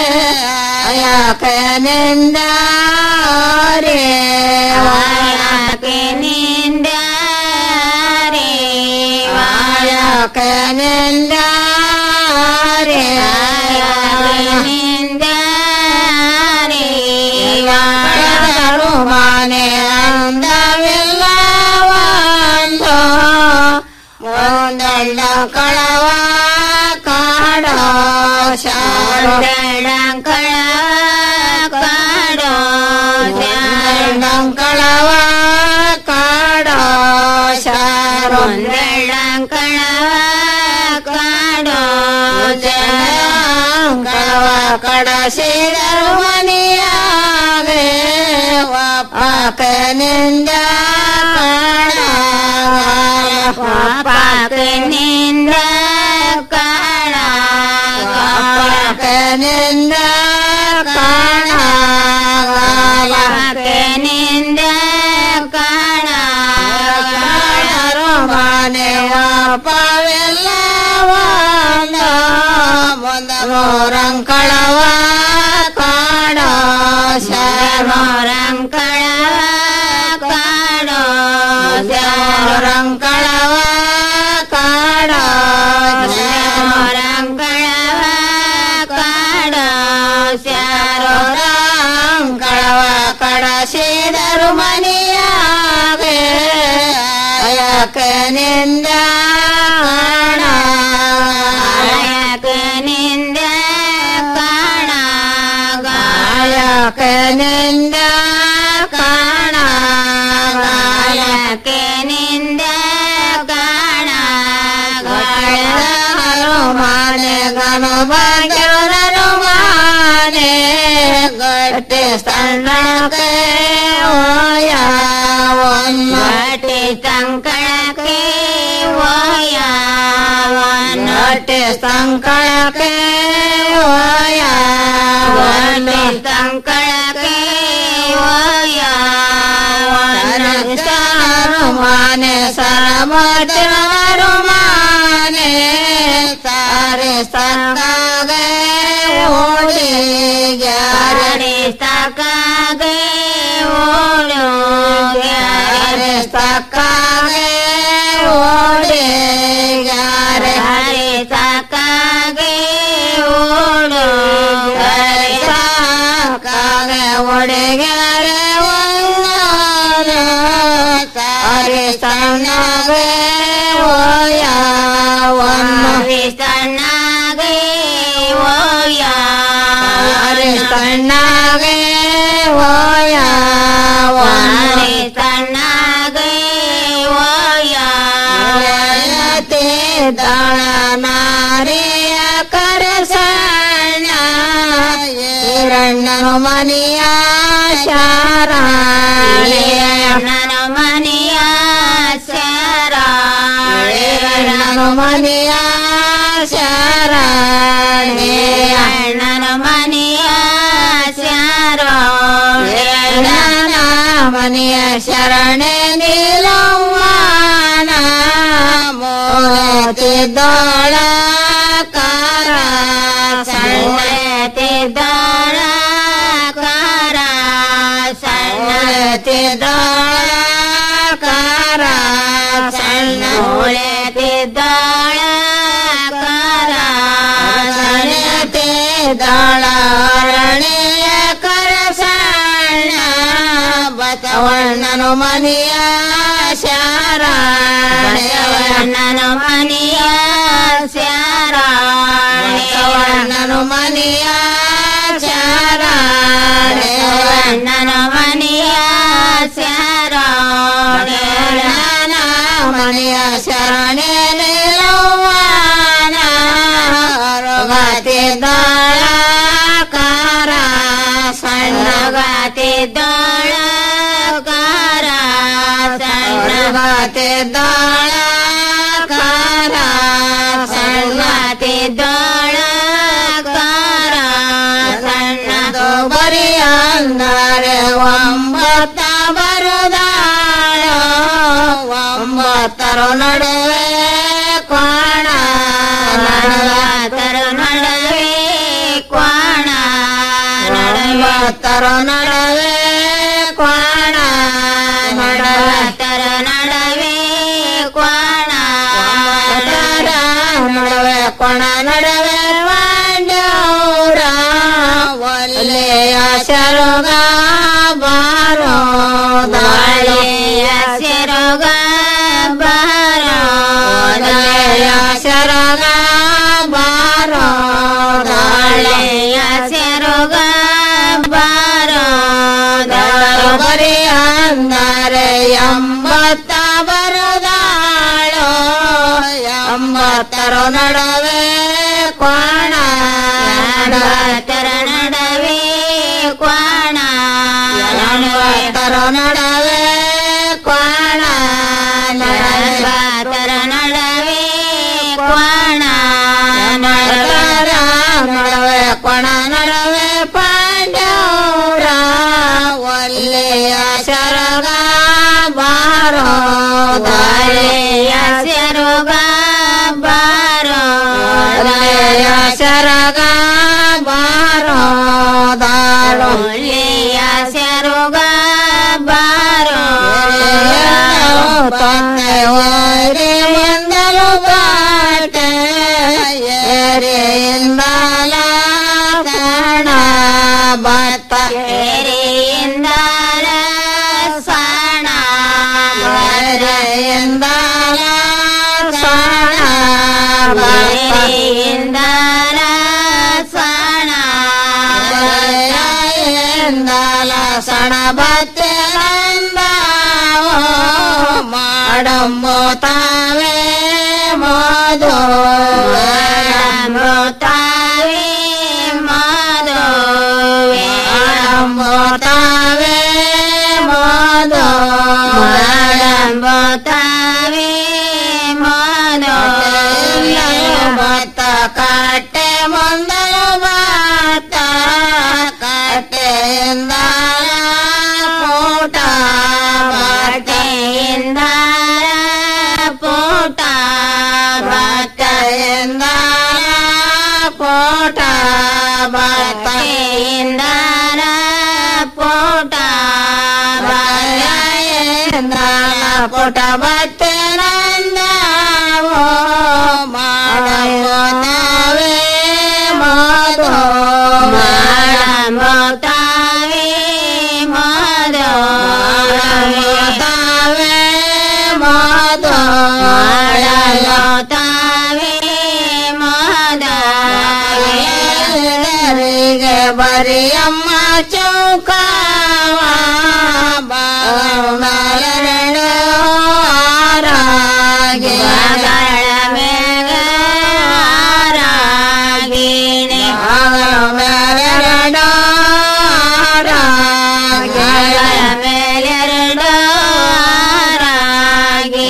ಯಾಕನಿಂದ ರೇ ವಾಯಕನಿಂದ ರೇ ವಾಯಕನಿಂದ ರೇ ವಾಯಕನಿಂದ ರೇ ವಾಯಕರು ಮನೆ ಅಂದವಿಲ್ಲ ಒಂದು ಒಂದಲ್ಲ ಕಳವ ಕಾಡೋ ಶಾರು ಕಳವ ಕಾಡೋ ಕಳವ ಕಾಡೋ ಶಾರು ಕಳವ ಕಾಡೋ ಕಳವ ಕಡ ಸೇದರು ಮನೆಯಾಗೆ ಪಾಕನಿಂದ ಪಾಕನಿಂದ ಕಾಣ ಪಾಕನಿಂದ ಕಾಣ ಪಾಕನಿಂದ ಕಾಣ ಕಾಣರು ಮನೆ ಪಾವೆಲ್ಲ ರಂಕಳವ ಕಾಡೋ ಶರಣರಂಕಳವ ಕಾಡೋ ಶರಣರಂಕಳವ ಕಾಡೋ ಶರಣರಂಕಳವ ಕಾಡೋ ಶರಣರಂಕಳವ ಕಡ ಸೇದರು ಮನೆಯಾಗೆ ಅಯಕನಿಂದ ಕಾಣ ಗಾಯಕನಿಂದ ಕಾಣ ಗಾಯಕನಿಂದ ಕಾಣ ಗಾಯಕನಿಂದ ಕಾಣ ಗಾಯಕರು ಮಾನೆ ಗನು ಭಾಗ್ಯರು ಮಾನೆ ಗಟ್ಟಿ ಸಣ್ಣಕ್ಕೆ ಓಯ ಒನ್ನಟಿ ಸಂಕಳಕ್ಕೆ ಓಯ ಒನ್ನಟಿ ಸಂಕಳಕ್ಕೆ ಓಯ ಒನ್ನಟಿ ಸಂಕಳಕ್ಕೆ ಓಯ ಒನ್ನರು ಮಾನೆ ಸರಮಟರು ಮಾನೆ ಸಾರೆ ಸಕ್ಕಾಗೆ ಓಡಿ ಗ್ಯಾರೆ ಸಕ್ಕಾಗೆ ಓಡು ಗ್ಯಾರೆ ಸಕ್ಕಾಗೆ ಓಡಿ ಗ್ಯಾರೆ ಹರೆ ಸಕ್ಕಾಗೆ ಓಡು ಗ್ಯಾರೆ ಸಕ್ಕಾಗೆ ಓಡಿ ಗ್ಯಾರೆ ಸಾರೆ ಸಣ್ಣಗೆ ಓಯ ಒನ್ನ ಸಣ್ಣಗೆ ಓಯ ಅರೆ ಸಣ್ಣಗೆ ಓಯ ಒನ್ನೆ ಸಣ್ಣಗೆ ಓಯ te ದಳ ನಾರಿಯ ಕರಸಣ್ಣ ಹಿರಣ್ಣನು ಮನಿಯ ಶಾರಾಣಿ ಅಣ್ಣನು ಮನಿಯ ಶಾರಾಣಿ ಅಣ್ಣನು ಮನಿಯ ಶಾರಾಣಿ ಅಣ್ಣನು ಮನಿಯ ಶಾರಾಣಿ ಅಣ್ಣನ ಮನಿಯ ಶರಣೆ ನೀಲವ್ವನ ಮೂರ್ತಿ ದೋಳ ಕಾರ ಸಣ್ಣತಿ ದೋಳ ಕಾರ ಸಣ್ಣತಿ ದೋಳ ಕಾರ ಸಣ್ಣ ಮೂಳತಿ ದೋಳ ಕಾರ ಸಣ್ಣತಿ ದೋಳ ಅರಣ್ಯ ಕರ ಸಣ್ಣ ಬಸವಣ್ಣನು ಮನಿಯ ಶಾರ ಬಸವಣ್ಣನು ಮನಿಯ ಶಾರ ಬಸವಣ್ಣನು ಮನಿಯ ಶಾರ ಬಸವಣ್ಣನು ಮನಿಯ ಶಾರ ಮನಿಯ ಶರಣೆ ನಿಲುವನ ರೋಗತಿ ದಳ ಕಾರ ಸಣ್ಣ ಗಾತಿ ದಳ ಕಾರ ಸಣ್ಣ ಗಾತಿ ದಳ ಕಾರ ಕಾರ ಸಣ್ಣದು ಬರಿ ಅಂದರೆ ಒಂಬತ್ತ ಬರುದಾಳ ಒಂಬತ್ತರ ನಡುವೆ ಕೋಣ ನಲವತ್ತರ ನಡುವೆ ಕೋಣ ನಲವತ್ತರ ನಡುವೆ ಕೋಣ ನಲವತ್ತರ ನಡುವೆ ಕೋಣ ನಡುವೆ ಕೊಣ ನಡುವೆ ವಾಂಡೂರ ಒಲ್ಲೆಯ ಶರುಗ ಬಾರೋ ದಾಳಿಯ ಶರುಗ ಬಾರೋ ದಾಳಿಯ ಶರುಗ ಬಾರೋ ದಾಳಿಯ ಶರುಗ ಬಾರೋ ಬರಿ ಅಂದರೆ ಎಂಬತ್ತ ಬರುದಾಳೋ ಎಂಬತ್ತರ ನಡುವೆ ಕೋಣ ಎಂಬತ್ತರ ನಡುವೆ ಕೋಣ ಎಂಬತ್ತರ ನಡುವೆ ಕೋಣ ಎಂಬತ್ತರ ನಡುವೆ ಕೋಣ ನಡುವೆ ಕೊಣ ನಡುವೆ ಪಾಂಡವರ ಒಲ್ಲೆಯ ಶರಗ ಬಾರೋ ದಾಳಿಯ ಶರಗ ಬಾರೋ ದಾಳಿಯ ಶರಗ ಬಾರೋ ದಾಳಿಯ ಶರಗ ಬಾರೋ ತಂದೆ ಒರೆ ಮಂದಲು ಬಾಟೆ ಎರೆಯಿಂದಲ ಕಣ ಬತ್ತ ಎರೆಯಿಂದಲ ಸಣ ಎರೆಯಿಂದಲ ಸಣ ಬರೆಯಿಂದಲ ಸಣ ಎಂದಲ ಸಣ ಬತ್ತೆಂದಾವೋ ಮಾಡಂಬೋತಾವೆ ಮೋದು ಮಾಡಂಬೋತಾವೆ ಮೋದು ಮಾಡಂಬೋತಾವೆ ಮೋದು ಮಾಡಂಬೋತಾವೆ ಮೋದು ಬತ್ತ ಕಟ್ಟೆ ಮುಂದಲು ಬತ್ತ ಕಟ್ಟೆಯಿಂದ ಪೂಟ ಬಟ್ಟೆಯಿಂದ ಪೂಟ ಬಟ್ಟೆಯಿಂದ ಪೂಟ ಬಟ್ಟೆಯಿಂದ ಪೂಟ ಬಟ್ಟೆಯಿಂದ ಪುಟ ಬಟ್ಟೆ ನಂದವೋ ಮಾಡಬೋತಾವೆ ಮೋದು ಮಾಡಬೋತಾವೆ ಮೋದು ಮಾಡಬೋತಾವೆ ಮೋದು ಮಾಡಬೋತಾವೆ ಮೋದು ಎಲ್ಲರಿಗೆ ಬರಿಯಮ್ಮ ಚೌಕಾವ ಬಾಳೆರಡು ಆರಾಗಿ ಬಾಗಳ ಮೇಗ ಆರಾಗಿಣಿ ಬಾಗಳ ಮೇಲೆರಡು ಆರಾಗಿ ಬಾಗಳ ಮೇಲೆರಡು ಆರಾಗಿ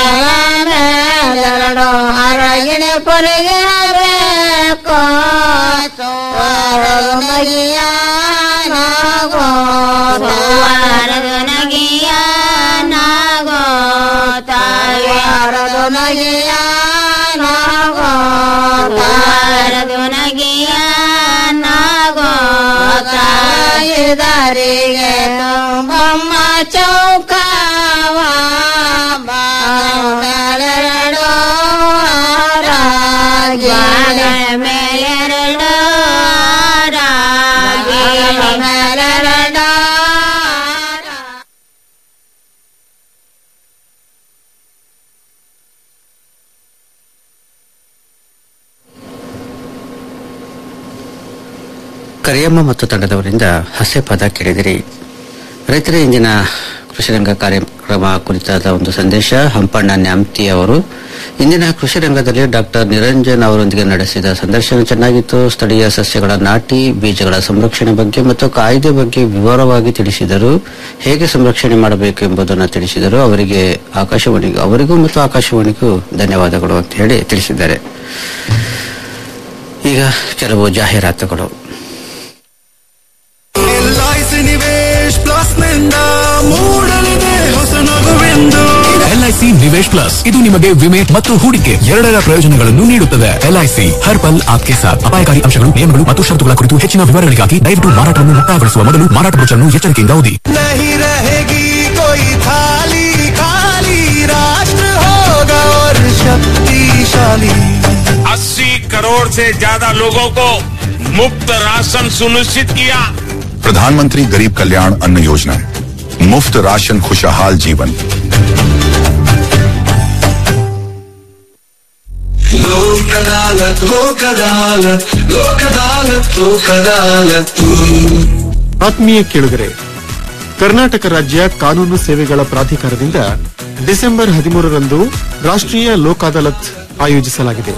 ಮೇಲೆರಡು ಹರಗಿಣಿ ಪೊರೆಗೆ ಬೇಕು ಸೋರದು ನಗಿಯ ನಾಗೋ ಸೋರದು ನಗಿಯ ನಾಗೋ ತಾರದು ನಗಿಯ ನಾಗೋ ತಾರದು ನಗಿಯ ನಾಗೋ ತಾಯಿದರಿಗೆ ತುಂಬಮ್ಮ ಚೌಕಾವ ಬಾಳೆರಡು ಆರಾಗಿ ಮೇಲೆರಡು ಆರಾಗಿ ಮೇಲೆರಡು ಕರಿಯಮ್ಮ ಮತ್ತು ತಂಡದವರಿಂದ ಹಸೆ ಪದ ಕೇಳಿದಿರಿ ರೈತರ ಇಂದಿನ ಕೃಷಿ ರಂಗ ಕಾರ್ಯಕ್ರಮ ಕುರಿತಾದ ಒಂದು ಸಂದೇಶ ಹಂಪಣ್ಣ ನ್ಯಾಮ್ತಿ ಅವರು ಇಂದಿನ ಕೃಷಿ ರಂಗದಲ್ಲಿ ಡಾಕ್ಟರ್ ನಿರಂಜನ್ ಅವರೊಂದಿಗೆ ನಡೆಸಿದ ಸಂದರ್ಶನ ಚೆನ್ನಾಗಿತ್ತು ಸ್ಥಳೀಯ ಸಸ್ಯಗಳ ನಾಟಿ ಬೀಜಗಳ ಸಂರಕ್ಷಣೆ ಬಗ್ಗೆ ಮತ್ತು ಕಾಯ್ದೆ ಬಗ್ಗೆ ವಿವರವಾಗಿ ತಿಳಿಸಿದರು ಹೇಗೆ ಸಂರಕ್ಷಣೆ ಮಾಡಬೇಕು ಎಂಬುದನ್ನು ತಿಳಿಸಿದರು ಅವರಿಗೆ ಆಕಾಶವಾಣಿಗೂ ಅವರಿಗೂ ಮತ್ತು ಆಕಾಶವಾಣಿಗೂ ಧನ್ಯವಾದಗಳು ಅಂತ ಹೇಳಿ ತಿಳಿಸಿದ್ದಾರೆ ಈಗ ಕೆಲವು ಜಾಹೀರಾತುಗಳು ಎಲ್ಐಸಿ ನಿವೇಶ್ ಪ್ಲಸ್ ನಿಂದ ಮೂಡಲಿದೆ ಹೊಸ ನಗುವೆಂದು ಎಲ್ಐಸಿ ನಿವೇಶ್ ಪ್ಲಸ್ ಇದು ನಿಮಗೆ ವಿಮೆ ಮತ್ತು ಹೂಡಿಕೆ ಎರಡರ ಪ್ರಯೋಜನಗಳನ್ನು ನೀಡುತ್ತದೆ ಎಲ್ಐಸಿ ಹರ್ ಪಲ್ ಆಪ್ಕೆ ಸಾಥ್ ಅಪಾಯಕಾರಿ ಅಂಶಗಳು ನಿಯಮಗಳು ಮತ್ತು ಷರತ್ತುಗಳ ಕುರಿತು ಹೆಚ್ಚಿನ ವಿವರಗಳಿಗಾಗಿ ದಯವಿಟ್ಟು ಮಾರಾಟವನ್ನು ಮುಕ್ತಾಯಗೊಳಿಸುವ ಮೊದಲು ಮಾರಾಟ ಬ್ರೋಚರ್ನ್ನು ಎಚ್ಚರಿಕೆಯಿಂದ ಓದಿ नहीं रहेगी कोई थाली खाली राष्ट्र होगा और शक्तिशाली अस्सी करोड़ से ज्यादा लोगों को मुफ्त राशन सुनिश्चित किया प्रधानमंत्री गरीब कल्याण अन्न योजना मुफ्त राशन खुशहाल जीवन लोक अदालत लोक अदालत लोक अदालत लोक अदालत ಆತ್ಮೀಯ ಕೇಳುಗರೆ ಕರ್ನಾಟಕ ರಾಜ್ಯ ಕಾನೂನು ಸೇವೆಗಳ ಪ್ರಾಧಿಕಾರದಿಂದ ಡಿಸೆಂಬರ್ ಹದಿಮೂರರಂದು ರಾಷ್ಟ್ರೀಯ ಲೋಕ್ ಅದಾಲತ್ ಆಯೋಜಿಸಲಾಗಿದೆ